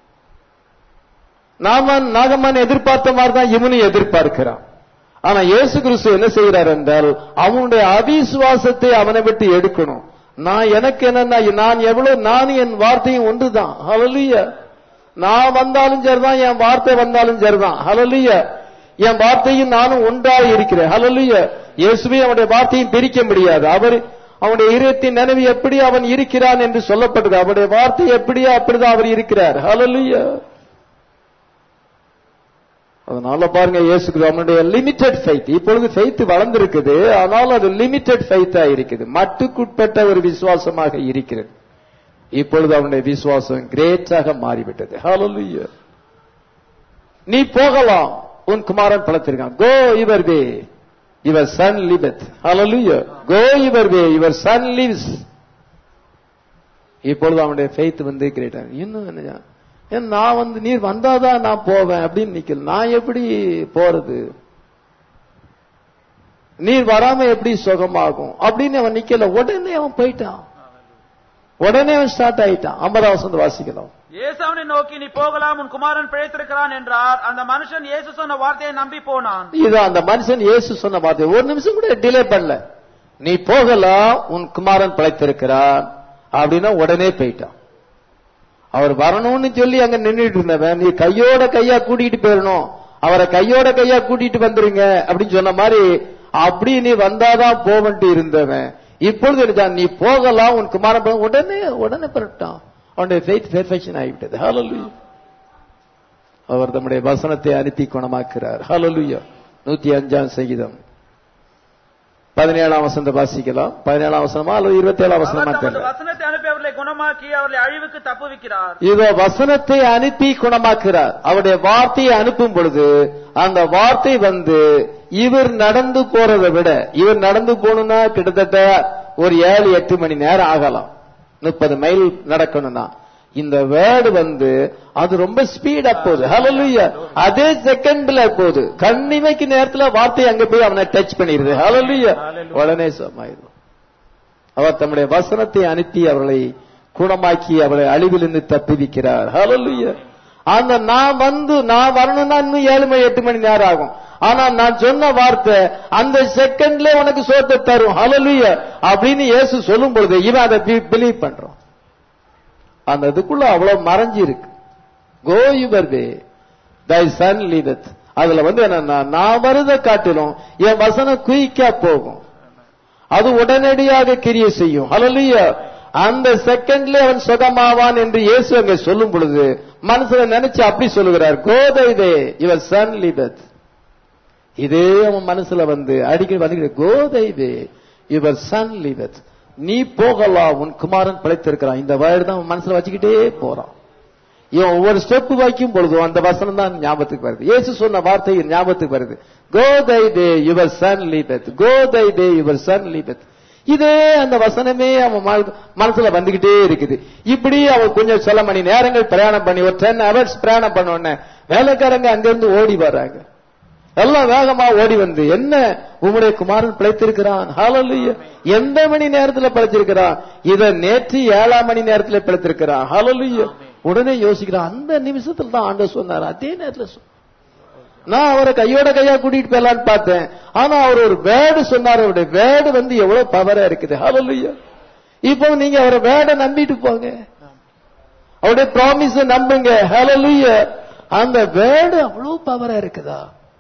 நாம நாகமான் எதிர்பார்த்த மாதிரி தான் இவனும் எதிர்பார்க்கிறான் ஆனா இயேசு கிறிஸ்து என்ன செய்கிறார் என்றால் அவனுடைய அவிசுவாசத்தை அவனை விட்டு எடுக்கணும் நான் எனக்கு என்னன்னா நான் எவ்வளவு நான் என் வார்த்தையும் ஒன்றுதான் ஹalleluya நான் வந்தாலும் சரிதான் என் வார்த்தை வந்தாலும் சரிதான் ஹalleluya என் வார்த்தையும் நானும் ஒன்றாக இருக்கிறேன் ஹalleluya இயேசுவே அவனுடைய வார்த்தையும் பிரிக்க முடியாது அவர் அவனுடைய இதயத்தின் நினைவு எப்படி அவன் இருக்கிறான் என்று சொல்லப்படுது அவருடைய வார்த்தை எப்படியோ அப்படிதான் அவர் இருக்கிறார் ஹalleluya அதனால பாருங்க இயேசுக்கு அவனுடைய லிமிட்டெட் ஃபைத் இப்பொழுது ஃபெய்த் வளர்ந்திருக்குது ஆனால் அது லிமிட்டெட் ஃபைத்தா இருக்குது மட்டுக்குட்பட்ட ஒரு விசுவாசமாக இருக்கிறது இப்பொழுது அவனுடைய விசுவாசம் கிரேட்டாக மாறிவிட்டது ஹalleluya நீ போகலாம் உன் குமாரன் பழத்திருக்கான் கோ இவர் வே இவர் சன் லிபத் ஹalleluya கோ இவர் வே இவர் சன் லிவ்ஸ் இப்பொழுது அவனுடைய ஃபெய்த் வந்து கிரேட்டா இன்னும் என்ன ஏன் நான் வந்து நீர் வந்தாதான் நான் போவேன் அப்படின்னு நிக்கல நான் எப்படி போறது நீர் வராம எப்படி சுகமாகும் அப்படின்னு அவன் நிக்கல உடனே அவன் போயிட்டான் உடனே அவன் ஸ்டார்ட் ஆயிட்டான் ஐம்பதாம் வசந்த வாசிக்கலாம் இயேசு அவனை நோக்கி நீ போகலாம் உன் குமாரன் பிழைத்திருக்கிறான் என்றார் அந்த மனுஷன் இயேசு சொன்ன வார்த்தையை நம்பி போனான் இது அந்த மனுஷன் இயேசு சொன்ன வார்த்தை ஒரு நிமிஷம் கூட டிலே பண்ணல நீ போகலாம் உன் குமாரன் பிழைத்திருக்கிறான் அப்படின்னா உடனே போயிட்டான் அவர் வரணும்னு சொல்லி அங்க நின்றுட்டு இருந்தவன் நீ கையோட கையா கூட்டிட்டு போயிடணும் அவரை கையோட கையா கூட்டிட்டு வந்துருங்க அப்படின்னு சொன்ன மாதிரி அப்படி நீ வந்தாதான் போவன்ட்டு இருந்தவன் இப்பொழுது இருக்கான் நீ போகலாம் உன் குமாரன் போ- உடனே உடனே புறப்பட்டான் அவனுடைய ஃபெய்த் பெர்ஃபெக்ஷன் ஆகிவிட்டது ஹalleluya அவர் தம்முடைய வசனத்தை அனுப்பி குணமாக்குறார் ஹalleluya நூத்தி அஞ்சாம் சங்கீதம் பதினேழாம் வசந்த வாசிக்கலாம் பதினேழாம் வசனமா அல்லது இருபத்தி ஏழாம் வசனமா அவர் தமது தெரியல வசனத்தை அனுப்பி அவர்களை குணமாக்கி அவர்களை அழிவுக்கு தப்புவிக்கிறார் இதோ வசனத்தை அனுப்பி குணமாக்குறார் அவருடைய வார்த்தையை அனுப்பும் பொழுது அந்த வார்த்தை வந்து இவர் நடந்து போறதை விட இவர் நடந்து போகணும்னா கிட்டத்தட்ட ஒரு ஏழு எட்டு மணி நேரம் ஆகலாம் முப்பது மைல் நடக்கணும்னா இந்த வேர்டு வந்து அது ரொம்ப ஸ்பீடா போகுது ஹalleluya அதே செகண்ட்ல போகுது கண்ணிமைக்கு நேரத்துல வார்த்தை அங்க போய் அவனை டச் பண்ணிடுது ஹalleluya உடனே சமாயிடும் அவர் தம்முடைய வசனத்தை அனுப்பி அவர்களை குணமாக்கி அவர்களை அழிவிலிருந்து தப்புவிக்கிறார் ஹalleluya அந்த நான் வந்து நான் வரணும்னா இன்னும் ஏழு மணி எட்டு மணி நேரம் ஆகும் ஆனா நான் சொன்ன வார்த்தை அந்த செகண்ட்ல உனக்கு சோத்தை தரும் ஹalleluya அப்படின்னு இயேசு சொல்லும் பொழுது இவன் அதை பிலீவ் பண்றான் அந்த இதுக்குள்ள அவ்வளவு மறைஞ்சு இருக்கு கோ யுவர் வே தை சன் லீவத் அதுல வந்து என்னன்னா நான் வருத காட்டிலும் என் வசனம் குயிக்கா போகும் அது உடனடியாக கிரிய செய்யும் ஹalleluya அந்த செகண்ட்ல அவன் சுகமாவான் என்று இயேசு அங்க சொல்லும் பொழுது மனசுல நினைச்சு அப்படி சொல்லுகிறார் கோதைதே இவர் சன் லிபத் இதே அவன் மனசுல வந்து அடிக்கடி வந்து கோதைதே இவர் சன் லிபத் நீ போகலாம் உன் குமாரன் பிழைத்திருக்கிறான் இந்த வேர்டு தான் அவன் மனசுல வச்சுக்கிட்டே போறான் இவன் ஒவ்வொரு ஸ்டெப் வைக்கும் பொழுதும் அந்த வசனம் தான் ஞாபகத்துக்கு வருது இயேசு சொன்ன வார்த்தை ஞாபகத்துக்கு வருது go thy way your son liveth go thy way your son liveth இதே அந்த வசனமே அவன் மன- மனசுல வந்துகிட்டே இருக்குது இப்படி அவன் கொஞ்சம் சில மணி நேரங்கள் பிரயாணம் பண்ணி ஒரு டென் ஹவர்ஸ் பிரயாணம் பண்ண உடனே வேலைக்காரங்க அங்கிருந்து ஓடி வர்றாங்க எல்லாம் வேகமா ஓடி வந்து என்ன உம்முடைய குமாரன் பிழைத்திருக்கிறான் ஹalleluya எந்த மணி நேரத்துல பிழைச்சிருக்கிறான் இத நேற்று ஏழாம் மணி நேரத்துல பிழைத்திருக்கிறான் ஹalleluya உடனே யோசிக்கிறான் அந்த நிமிஷத்துல தான் ஆண்டவர் சொன்னார் அதே நேரத்துல சொன்னார். நான் அவரை கையோட கையா கூட்டிட்டு போயலான்னு பார்த்தேன் ஆனா அவர் ஒரு வேர்டு சொன்னார் அவருடைய வேர்டு வந்து எவ்வளவு பவரா இருக்குது ஹalleluya இப்போ நீங்க அவரை வேர்டை நம்பிட்டு போங்க அவருடைய ப்ராமிஸ நம்புங்க ஹalleluya அந்த வேர்டு அவ்வளவு பவரா இருக்குதா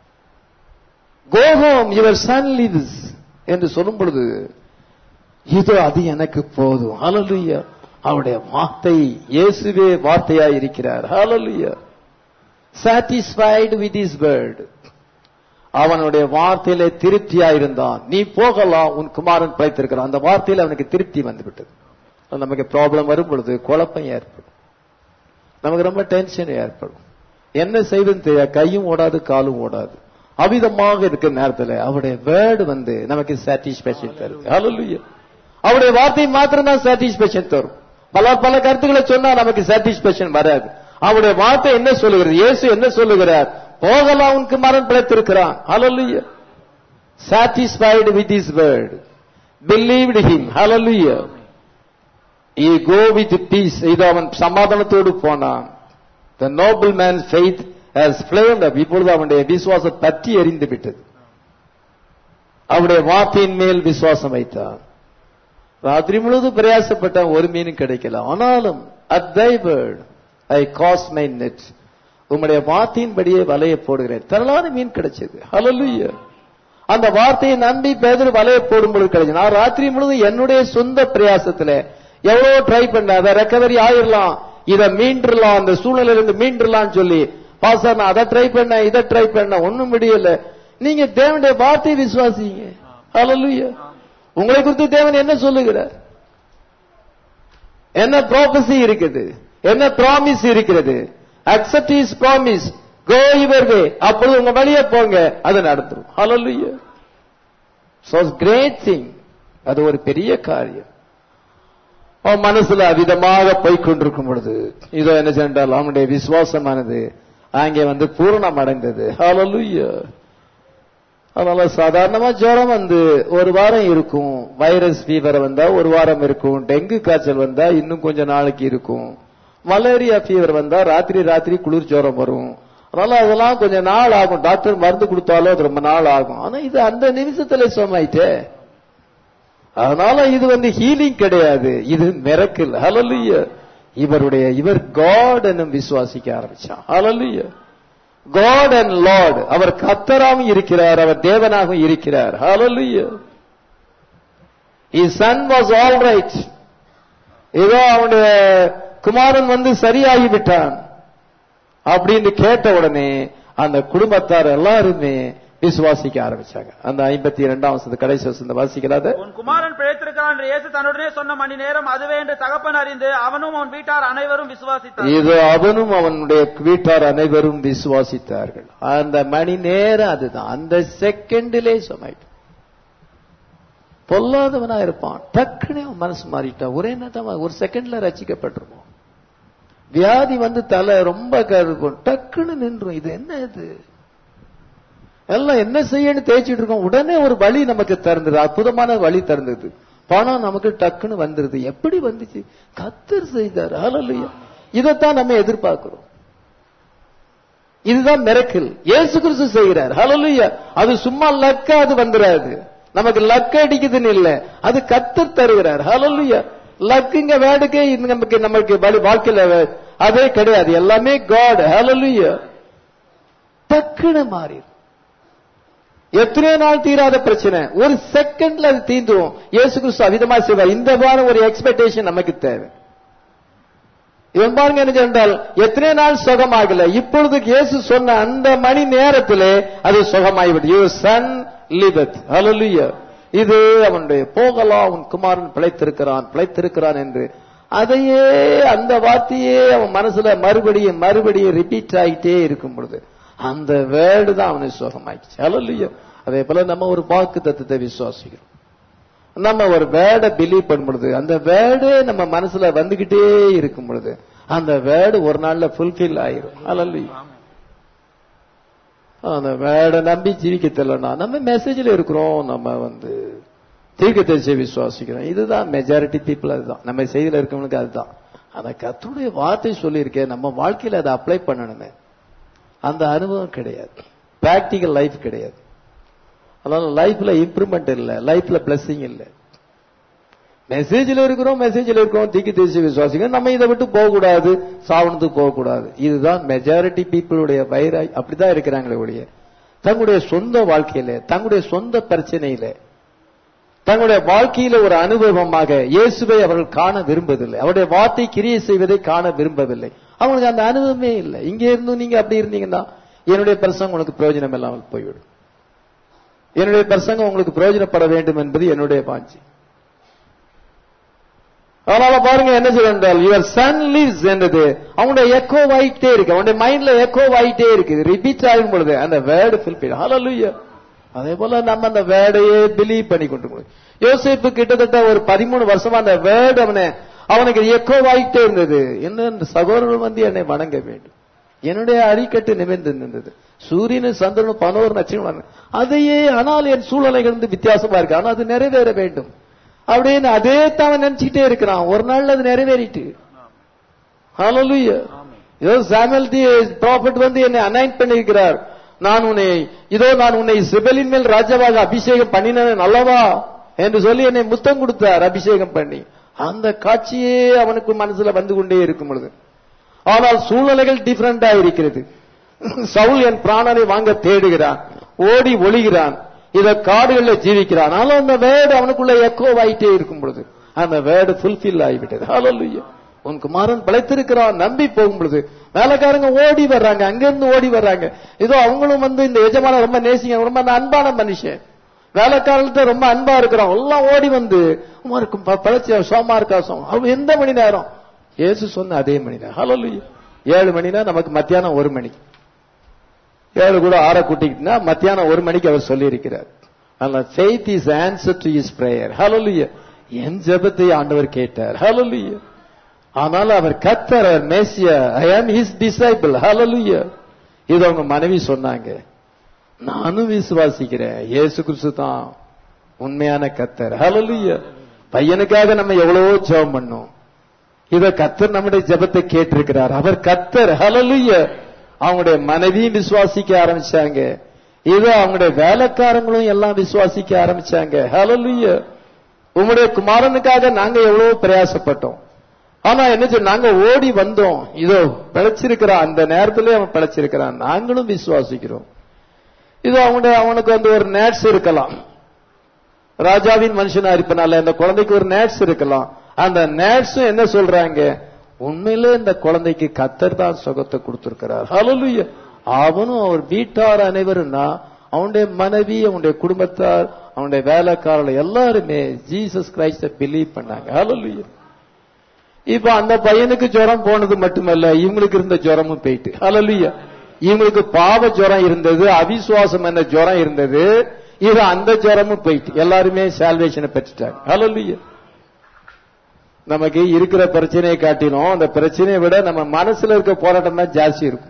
go home your son lives என்று சொல்லும் பொழுது இதோ அது எனக்கு போதும் ஹalleluya அவருடைய வார்த்தை இயேசுவே வார்த்தையா இருக்கிறார் ஹalleluya satisfied with his word அவனுடைய வார்த்தையில திருப்தியா இருந்தான் நீ போகலாம் உன் குமாரன் பிழைத்திருக்கிறான் அந்த வார்த்தையில அவனுக்கு திருப்தி வந்து விட்டது அது நமக்கு ப்ராப்ளம் வரும் பொழுது குழப்பம் ஏற்படும் நமக்கு ரொம்ப டென்ஷன் ஏற்படும் என்ன செய்வதுன்னு தெரியாது கையும் ஓடாது காலும் ஓடாது அவிதமாக இருக்கிற நேரத்துல அவருடைய வேர்டு வந்து நமக்கு சாட்டிஸ்பேக்ஷன் தருது ஹalleluya அவருடைய வார்த்தை மாத்திரம் தான் சாட்டிஸ்பேக்ஷன் தரும் பல பல கருத்துக்களை சொன்னா நமக்கு சாட்டிஸ்பேக்ஷன் வராது அவருடைய வார்த்தை என்ன சொல்லுகிறது இயேசு என்ன சொல்லுகிறார் போகலாம் உன் குமாரன் பிழைத்திருக்கிறான் ஹalleluya satisfied with his word, believed him. Hallelujah. He go with peace. இது அவன் சமாதானத்தோடு போனான். The noble man's faith has flamed up. இப்பொழுது அவனுடைய விசுவாசம் பற்றி எரிந்து விட்டது. அவருடைய வார்த்தையின் மேல் விசுவாசம் வைத்தான். ராத்திரி முழுவதும் பிரயாசப்பட்டான் ஒரு மீனும் கிடைக்கல ஆனாலும் at thy word I cast my net உம்முடைய வார்த்தையின்படியே வலையை போடுகிறேன் திரளான மீன் கிடைச்சது ஹalleluya அந்த வார்த்தையை நம்பி பேதர் வலையை போடும் பொழுது கிடைச்சது நான் ராத்திரி முழுவதும் என்னுடைய சொந்த பிரயாசத்துல எவ்வளவு ட்ரை பண்ண அதை ரெக்கவரி ஆயிரலாம் இதை மீண்டுலாம் அந்த சூழ்நிலையில இருந்து மீண்டுலாம் சொல்லி பாசர் நான் அதை ட்ரை பண்ண இதை ட்ரை பண்ண ஒண்ணும் முடியல நீங்க தேவனுடைய வார்த்தையை விசுவாசிங்க ஹalleluya உங்களை குறித்து தேவன் என்ன சொல்லுகிறார் என்ன ப்ராபசி இருக்குது என்ன ப்ராமிஸ் இருக்கிறது accept his promise go your way அப்பொழுது உங்க வழியே போங்க அது நடந்துரும் ஹalleluya so கிரேட் திங் அது ஒரு பெரிய காரியம் அவன் மனசுல அவிதமாக போய்கொண்டிருக்கும் பொழுது இதோ என்ன சென்றால் அவனுடைய விசுவாசமானது அங்கே வந்து பூரணம் அடைந்தது ஹalleluya அதனால சாதாரணமா ஜுரம் வந்து ஒரு வாரம் இருக்கும் வைரஸ் ஃபீவர் வந்தா ஒரு வாரம் இருக்கும் டெங்கு காய்ச்சல் வந்தா இன்னும் கொஞ்ச நாளைக்கு இருக்கும் மலேரியா ஃபீவர் வந்தா ராத்திரி ராத்திரி குளிர் ஜுரம் வரும் அதனால அதெல்லாம் கொஞ்ச நாள் ஆகும் டாக்டர் மருந்து கொடுத்தாலும் அது ரொம்ப நாள் ஆகும் ஆனா இது அந்த நிமிஷத்துல சுமாயிட்டே அதனால இது வந்து ஹீலிங் கிடையாது இது மிரக்கல் ஹalleluya இவருடைய இவர் காட் என்னும் விசுவாசிக்க ஆரம்பிச்சான் ஹalleluya காட் அண்ட் லார்ட் அவர் கத்தராகவும் இருக்கிறார் அவர் தேவனாகவும் இருக்கிறார் ஹalleluya his son was all right ஏதோ அவனுடைய குமாரன் வந்து சரியாகி விட்டான் அப்படின்னு கேட்ட உடனே அந்த குடும்பத்தார் எல்லாருமே விசுவாசிக்க ஆரம்பிச்சாங்க அந்த ஐம்பத்தி இரண்டாம் வருஷத்து கடைசி வருஷம் வாசிக்கலாத உன் குமாரன் பிழைத்திருக்கிறான் என்று இயேசு தன்னுடனே சொன்ன மணி நேரம் அதுவே என்று தகப்பன் அறிந்து அவனும் அவன் வீட்டார் அனைவரும் விசுவாசித்தார் இது அவனும் அவனுடைய வீட்டார் அனைவரும் விசுவாசித்தார்கள் அந்த மணி நேரம் அதுதான் அந்த செகண்டிலே சமைட்டு பொல்லாதவனா இருப்பான் டக்குனே அவன் மனசு மாறிட்டா ஒரே நேரம் ஒரு செகண்ட்ல ரசிக்கப்பட்டிருப்போம் வியாதி வந்து தலை ரொம்ப கருக்கும் டக்குன்னு நின்றும் இது என்ன இது எல்லாம் என்ன செய்யணும் தேய்ச்சிட்டு இருக்கோம் உடனே ஒரு வழி நமக்கு திறந்தது அற்புதமான வழி திறந்தது பணம் நமக்கு டக்குன்னு வந்துருது எப்படி வந்துச்சு கத்தர் செய்தார் ஹalleluya இதைத்தான் நம்ம எதிர்பார்க்கிறோம் இதுதான் மிரக்கல் இயேசு கிறிஸ்து செய்கிறார் ஹalleluya அது சும்மா லக்கா அது வந்துராது நமக்கு லக்க அடிக்குதுன்னு இல்ல அது கத்தர் தருகிறார் ஹalleluya லக்குங்க வேடுக்கே இது நமக்கு நமக்கு வழி வாழ்க்கையில அதே கிடையாது எல்லாமே காட் ஹalleluya டக்குன்னு மாறிடும் எத்தனையோ நாள் தீராத பிரச்சனை ஒரு செகண்ட்ல அது தீந்துரும் இயேசு கிறிஸ்து அவிதமா செய்வார் இந்த வாரம் ஒரு எக்ஸ்பெக்டேஷன் நமக்கு தேவை இவன் பாருங்க என்ன என்றால் எத்தனை நாள் சுகமாகல இப்பொழுது இயேசு சொன்ன அந்த மணி நேரத்திலே அது சுகமாகிவிடும் யூ சன் லிபத் ஹalleluya இது அவனுடைய போகலாம் அவன் குமாரன் பிழைத்திருக்கிறான் பிழைத்திருக்கிறான் என்று அதையே அந்த வார்த்தையே அவன் மனசுல மறுபடியும் மறுபடியும் ரிப்பீட் ஆகிட்டே இருக்கும் பொழுது அந்த வேர்டு தான் அவனுக்கு சுகமாயிடுச்சு ஹalleluya அதே போல நம்ம ஒரு வாக்கு தத்துவத்தை விசுவாசிக்கிறோம் நம்ம ஒரு வேர்டை பிலீவ் பண்ணும் பொழுது அந்த வேர்டு நம்ம மனசுல வந்துகிட்டே இருக்கும் பொழுது அந்த வேர்டு ஒரு நாள்ல ஃபுல்ஃபில் ஆயிரும் ஹalleluya அந்த வேர்டை நம்பி ஜீவிக்க தெரியலனா நம்ம மெசேஜ்ல இருக்கிறோம் நம்ம வந்து தீர்க்கதரிசியை விசுவாசிக்கிறோம் இதுதான் மெஜாரிட்டி பீப்புள் அதுதான் நம்ம செய்தியில இருக்கவனுக்கு அதுதான் அந்த கத்துடைய வார்த்தை சொல்லியிருக்கேன் நம்ம வாழ்க்கையில அதை அப்ளை பண்ணணுமே அந்த அனுபவம் கிடையாது பிராக்டிக்கல் லைஃப் கிடையாது அதனால லைஃப்ல இம்ப்ரூவ்மெண்ட் இல்ல லைஃப்ல பிளஸிங் இல்ல மெசேஜ்ல இருக்கிறோம் மெசேஜ்ல இருக்கிறோம் தீக்கு தேசிய விசுவாசிங்க நம்ம இதை விட்டு போக கூடாது சாவனத்துக்கு போக கூடாது இதுதான் மெஜாரிட்டி பீப்புளுடைய வைராய் அப்படிதான் இருக்கிறாங்களே ஒழிய தங்களுடைய சொந்த வாழ்க்கையில தங்களுடைய சொந்த பிரச்சனையில தங்களுடைய வாழ்க்கையில ஒரு அனுபவமாக இயேசுவை அவர்கள் காண விரும்பவில்லை அவருடைய வார்த்தை கிரியை செய்வதை காண விரும்பவில்லை அவங்களுக்கு அந்த அனுபவமே இல்லை இங்க இருந்தும் நீங்க அப்படி இருந்தீங்கன்னா என்னுடைய பிரசங்கம் உங்களுக்கு பிரயோஜனம் இல்லாமல் போய்விடும் என்னுடைய பிரசங்கம் உங்களுக்கு பிரயோஜனப்பட வேண்டும் என்பது என்னுடைய பாஞ்சி அதனால பாருங்க என்ன சொல்ல என்றால் யுவர் சன் லிவ்ஸ் என்றது அவனுடைய எக்கோ ஆயிட்டே இருக்கு அவனுடைய மைண்ட்ல எக்கோ ஆயிட்டே இருக்கு ரிப்பீட் ஆகும் பொழுது அந்த வேர்டு ஃபில்பில் ஹalleluya அதே போல நம்ம அந்த வேர்டையே பிலீவ் பண்ணி கொண்டு யோசிப்பு கிட்டத்தட்ட ஒரு பதிமூணு வருஷமா அந்த வேர்டு அவனை அவனுக்கு எக்கோ ஆயிட்டே இருந்தது என்ன சகோதரர்கள் வந்து என்னை வணங்க வேண்டும் என்னுடைய அடிக்கட்டு நிமிர்ந்து நின்றது சூரியனும் சந்திரனும் பதினோரு நட்சத்திரம் அதையே ஆனால் என் சூழ்நிலைகள் வந்து வித்தியாசமா இருக்கு ஆனா அது நிறைவேற வேண்டும் அப்படின்னு அதே தான் நினைச்சுக்கிட்டே இருக்கிறான் ஒரு நாள்ல அது நிறைவேறிட்டு ஹalleluya இதோ சாமுவேல் தி ப்ராஃபட் வந்து என்னை அனாயிண்ட் பண்ணியிருக்கிறார் நான் உன்னை இதோ நான் உன்னை சிபலின் மேல் ராஜாவாக அபிஷேகம் பண்ணினேன் அல்லவா என்று சொல்லி என்னை முத்தம் கொடுத்தார் அபிஷேகம் பண்ணி அந்த காட்சியே அவனுக்கு மனசுல வந்து கொண்டே இருக்கும் பொழுது ஆனால் சூழ்நிலைகள் டிஃபரெண்டா இருக்கிறது சவுல் என் பிராணனை வாங்க தேடுகிறான் ஓடி ஒளிகிறான் இத காடுகளில் ஜீவிக்கிறான் ஆனால் அந்த வேர்டு அவனுக்குள்ள எக்கோ ஆயிட்டே இருக்கும் பொழுது அந்த வேர்டு ஃபுல்ஃபில் ஆகிவிட்டது ஹalleluya உன் குமாரன் பிழைத்திருக்கிறான் நம்பி போகும் பொழுது வேலைக்காரங்க ஓடி வர்றாங்க அங்கிருந்து ஓடி வர்றாங்க ஏதோ அவங்களும் வந்து இந்த எஜமான ரொம்ப நேசிங்க ரொம்ப அன்பான மனுஷன் வேலைக்காரர்கிட்ட ரொம்ப அன்பா இருக்கிறோம் எல்லாம் ஓடி வந்து உமருக்கு பழச்சி சோமா இருக்கா சோமா அவன் எந்த மணி நேரம் இயேசு சொன்ன அதே மணி நேரம் ஹalleluya ஏழு மணினா நமக்கு மத்தியானம் ஒரு மணிக்கு ஏழு கூட ஆற கூட்டிக்கிட்டுனா மத்தியானம் ஒரு மணிக்கு அவர் சொல்லி இருக்கிறார் அதனால faith is answer to his prayer ஹalleluya என் ஜெபத்தை ஆண்டவர் கேட்டார் ஹalleluya ஆனால் அவர் கத்தர் அவர் மேசியா ஐ ஆம் ஹிஸ் டிசைபிள் ஹalleluya இது அவங்க மனைவி சொன்னாங்க நானும் விசுவாசிக்கிறேன் இயேசு கிறிஸ்து தான் உண்மையான கத்தர் ஹalleluya பையனுக்காக நம்ம எவ்வளவோ ஜெபம் பண்ணோம் இத கத்தர் நம்முடைய ஜெபத்தை கேட்டிருக்கிறார் அவர் கத்தர் ஹalleluya அவங்களுடைய மனைவியும் விசுவாசிக்க ஆரம்பிச்சாங்க இது அவங்களுடைய வேலைக்காரங்களும் எல்லாம் விசுவாசிக்க ஆரம்பிச்சாங்க ஹalleluya உங்களுடைய குமாரனுக்காக நாங்க எவ்வளவு பிரயாசப்பட்டோம் ஆனா என்ன செய்ய நாங்க ஓடி வந்தோம் இதோ பிழைச்சிருக்கிறான் அந்த நேரத்திலே அவன் பிழைச்சிருக்கிறான் நாங்களும் விசுவாசிக்கிறோம் இது அவனுடைய அவனுக்கு வந்து ஒரு நேட்ஸ் இருக்கலாம் ராஜாவின் மனுஷனா இருப்பனால இந்த குழந்தைக்கு ஒரு நேட்ஸ் இருக்கலாம் அந்த நேட்ஸும் என்ன சொல்றாங்க உண்மையிலே இந்த குழந்தைக்கு கத்தர் தான் சுகத்தை கொடுத்திருக்கிறார் ஹalleluya அவனும் அவர் வீட்டார் அனைவரும்னா அவனுடைய மனைவி அவனுடைய குடும்பத்தார் அவனுடைய வேலைக்காரர்கள் எல்லாருமே ஜீசஸ் கிரைஸ்ட பிலீவ் பண்ணாங்க ஹalleluya இப்ப அந்த பையனுக்கு ஜுரம் போனது மட்டுமல்ல இவங்களுக்கு இருந்த ஜுரமும் போயிட்டு ஹalleluya இவங்களுக்கு பாவ ஜுரம் இருந்தது அவிசுவாசம் என்ற ஜுரம் இருந்தது இது அந்த ஜுரமும் போயிட்டு எல்லாருமே சால்வேஷனை பெற்றுட்டாங்க ஹalleluya நமக்கு இருக்கிற பிரச்சனையை காட்டினோம் அந்த பிரச்சனையை விட நம்ம மனசுல இருக்க போராட்டம் தான் ஜாஸ்தி இருக்கும்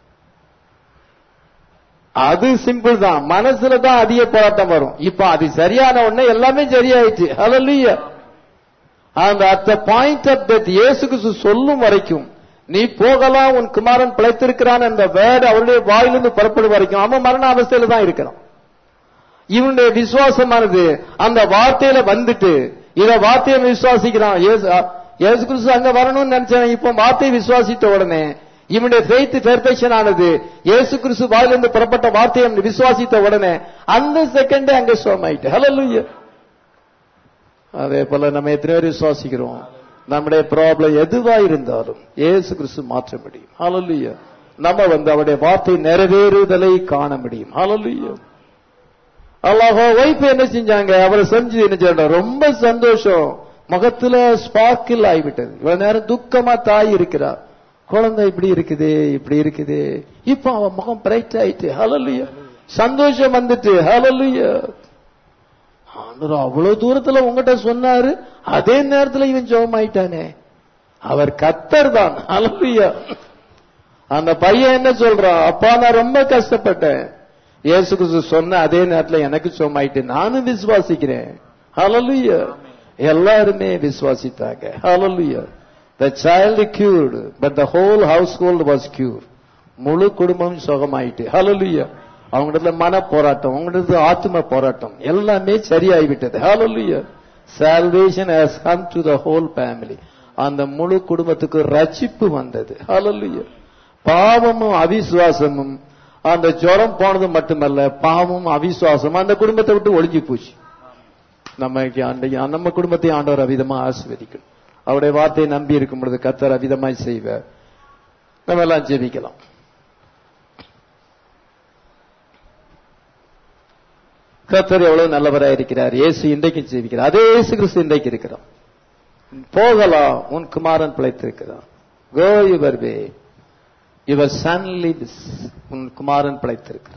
அது சிம்பிள் தான் மனசுல தான் அதிக போராட்டம் வரும் இப்ப அது சரியான உடனே எல்லாமே சரியாயிடுச்சு ஹalleluya அந்த at the point of death Yesu Kristhu சொல்லும் வரைக்கும் நீ போகலாம் உன் குமாரன் பிழைத்திருக்கிறான் என்ற வேர்டு அவருடைய வாயிலிருந்து புறப்படும் வரைக்கும் அவன் மரண அவஸ்தையில தான் இருக்கிறான் இவனுடைய விசுவாசமானது அந்த வார்த்தையில வந்துட்டு இத வார்த்தையை விசுவாசிக்கிறான் இயேசு இயேசு கிறிஸ்து அங்க வரணும்னு நினைச்சேன் இப்போ வார்த்தையை விசுவாசித்த உடனே இவனுடைய ஃபெய்த் பெர்ஃபெக்ஷன் ஆனது இயேசு கிறிஸ்து வாயிலிருந்து புறப்பட்ட வார்த்தையை அவன் விசுவாசித்த உடனே அந்த செகண்டே அங்க சோமாயிட்டு ஹalleluya அதே போல நம்ம எத்தனை பேர் விசுவாசிக்கிறோம் நம்முடைய ப்ராப்ளம் எதுவா இருந்தாலும் இயேசு கிறிஸ்து மாற்ற முடியும் ஹalleluya நம்ம வந்து அவருடைய வார்த்தை நிறைவேறுதலை காண முடியும் ஹalleluya அல்லாஹோ வைஃப் என்ன செஞ்சாங்க அவரை செஞ்சு என்ன செய்யற ரொம்ப சந்தோஷம் முகத்துல ஸ்பார்க்கில் ஆகிவிட்டது இவ்வளவு நேரம் துக்கமா தாய் இருக்கிறா குழந்தை இப்படி இருக்குது இப்படி இருக்குது இப்ப அவன் முகம் பிரைட் ஆயிட்டு ஹalleluya சந்தோஷம் வந்துட்டு ஹalleluya ஆண்டவர் அவ்வளவு தூரத்துல உங்ககிட்ட சொன்னாரு அதே நேரத்துல இவன் ஜெபம் ஆயிட்டானே அவர் கத்தர் தான் ஹalleluya அந்த பையன் என்ன சொல்றான் அப்பா நான் ரொம்ப கஷ்டப்பட்டேன் இயேசு கிறிஸ்து சொன்ன அதே நேரத்துல எனக்கு சோமாயிட்டு நானும் விசுவாசிக்கிறேன் ஹalleluya எல்லாருமே விசுவாசித்தாங்க ஹalleluya the child cured but the whole household was cured முழு குடும்பம் சுகமாயிட்டு ஹalleluya அவங்களிடத்துல மன போராட்டம் அவங்களிடத்துல ஆத்ம போராட்டம் எல்லாமே சரியாகிவிட்டது ஹalleluya salvation has come to the whole family அந்த முழு குடும்பத்துக்கு ரட்சிப்பு வந்தது ஹalleluya பாவமும் அவிசுவாசமும் அந்த ஜுரம் போனது மட்டுமல்ல பாவமும் அவிசுவாசம் அந்த குடும்பத்தை விட்டு ஒளிஞ்சு போச்சு நம்ம நம்ம குடும்பத்தை ஆண்டவர் அவிதமா ஆசிர்வதிக்கணும் அவருடைய வார்த்தையை நம்பி இருக்கும் பொழுது கத்தர் அவிதமாய் செய்வார் நம்ம எல்லாம் ஜெபிக்கலாம் கத்தர் எவ்வளவு நல்லவராய் இருக்கிறார் இயேசு இன்றைக்கு ஜெபிக்கிறார் அதே இயேசு கிறிஸ்து இன்றைக்கு இருக்கிறோம் போகலாம் உன் குமாரன் பிழைத்திருக்கிறான் go your way your son lives உன் குமாரன் பிழைத்திருக்கிறான்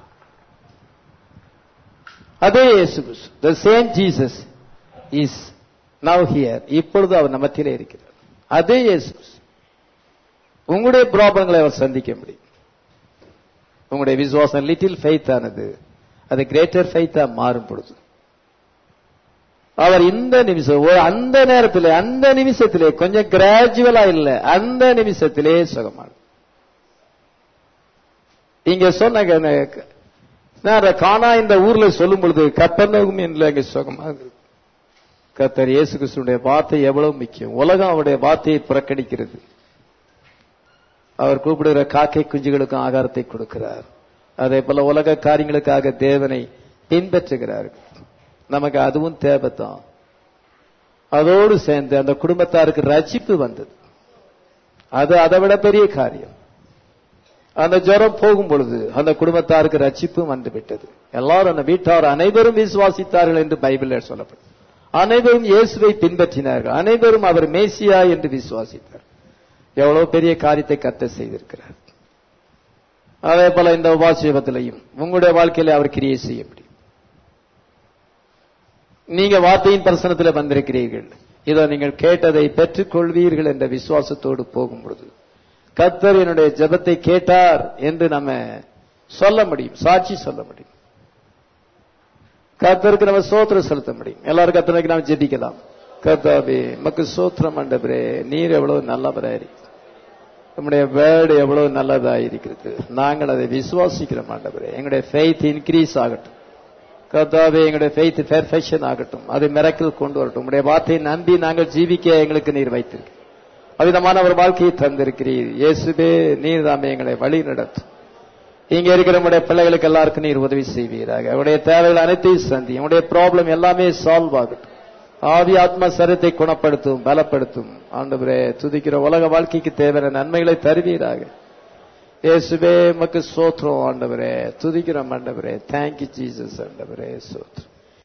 அதே Yesu Kristhu the same Jesus is now here இப்பொழுது அவர் நமத்திலே இருக்கிறார் அதே இயேசு கிறிஸ்து உங்களுடைய ப்ராப்ளங்களை அவர் சந்திக்க முடியும் உங்களுடைய விசுவாசம் லிட்டில் ஃபெய்த் ஆனது அது கிரேட்டர் ஃபெய்த்தா மாறும் பொழுது அவர் இந்த நிமிஷம் ஒரு அந்த நேரத்திலே அந்த நிமிஷத்திலே கொஞ்சம் கிராஜுவலா இல்ல அந்த நிமிஷத்திலே சுகமான இங்க சொன்ன நான் காணா இந்த ஊர்ல சொல்லும் பொழுது கப்பர்னகும் என்று அங்க சுகமாக இருக்கு. கர்த்தர் இயேசு கிறிஸ்துடைய வார்த்தை எவ்வளவு முக்கியம் உலகம் அவருடைய வார்த்தையை புறக்கணிக்கிறது அவர் கூப்பிடுகிற காக்கை குஞ்சுகளுக்கும் ஆகாரத்தை கொடுக்கிறார் அதே போல உலக காரியங்களுக்காக தேவனை பின்பற்றுகிறார்கள் நமக்கு அதுவும் தேவைத்தான் அதோடு சேர்ந்து அந்த குடும்பத்தாருக்கு ரட்சிப்பு வந்தது அது அதை விட பெரிய காரியம் அந்த ஜுரம் போகும் பொழுது அந்த குடும்பத்தாருக்கு ரட்சிப்பும் வந்து விட்டது எல்லாரும் அந்த வீட்டார் அனைவரும் விசுவாசித்தார்கள் என்று பைபிளில் சொல்லப்படும் அனைவரும் இயேசுவை பின்பற்றினார்கள் அனைவரும் அவர் மேசியா என்று விசுவாசித்தார் எவ்வளவு பெரிய காரியத்தை கத்த செய்திருக்கிறார் அதே போல இந்த உபாசியபத்திலையும் உங்களுடைய வாழ்க்கையில அவர் கிரியை செய்ய முடியும் நீங்க வார்த்தையின் பிரசனத்தில் வந்திருக்கிறீர்கள் இதோ நீங்கள் கேட்டதை பெற்றுக் கொள்வீர்கள் என்ற விசுவாசத்தோடு போகும் பொழுது கத்தர் என்னுடைய ஜெபத்தை கேட்டார் என்று நம்ம சொல்ல முடியும் சாட்சி சொல்ல முடியும் கத்தருக்கு நம்ம சோத்திரம் செலுத்த முடியும் எல்லாரும் கத்தனைக்கு நாம் ஜெபிக்கலாம் கர்த்தாவே மக்கு சோத்திரம் ஆண்டவரே நீர் எவ்வளவு நல்லவராய் நம்முடைய வேர்டு எவ்வளவு நல்லதா இருக்கிறது நாங்கள் அதை விசுவாசிக்கிறோம் ஆண்டவரே எங்களுடைய ஃபெய்த் இன்க்ரீஸ் ஆகட்டும் கர்த்தாவே எங்களுடைய ஃபெய்த் பெர்ஃபெக்ஷன் ஆகட்டும் அது மிரக்கல் கொண்டு வரட்டும் உங்களுடைய வார்த்தையை நம்பி நாங்கள் ஜீவிக்க எங்களுக்கு நீர் வைத்திருக்கு அவ்விதமான ஒரு வாழ்க்கையை தந்திருக்கிறீர் இயேசுவே நீர் தாமே எங்களை வழி நடத்தும் இங்க இருக்கிற உங்களுடைய பிள்ளைகளுக்கு எல்லாருக்கும் நீர் உதவி செய்வீராக அவருடைய தேவைகள் அனைத்தையும் சந்தி உங்களுடைய ப்ராப்ளம் எல்லாமே சால்வ் ஆகட்டும் ஆவி ஆத்மா சரத்தை குணப்படுத்தும் பலப்படுத்தும் ஆண்டவரே துதிக்கிற உலக வாழ்க்கைக்கு தேவையான நன்மைகளை தருவீராக இயேசுவே மக்கு சோத்திரம் ஆண்டவரே துதிக்கிறோம் ஆண்டவரே தேங்க்யூ ஜீசஸ் ஆண்டவரே சோத்திரம்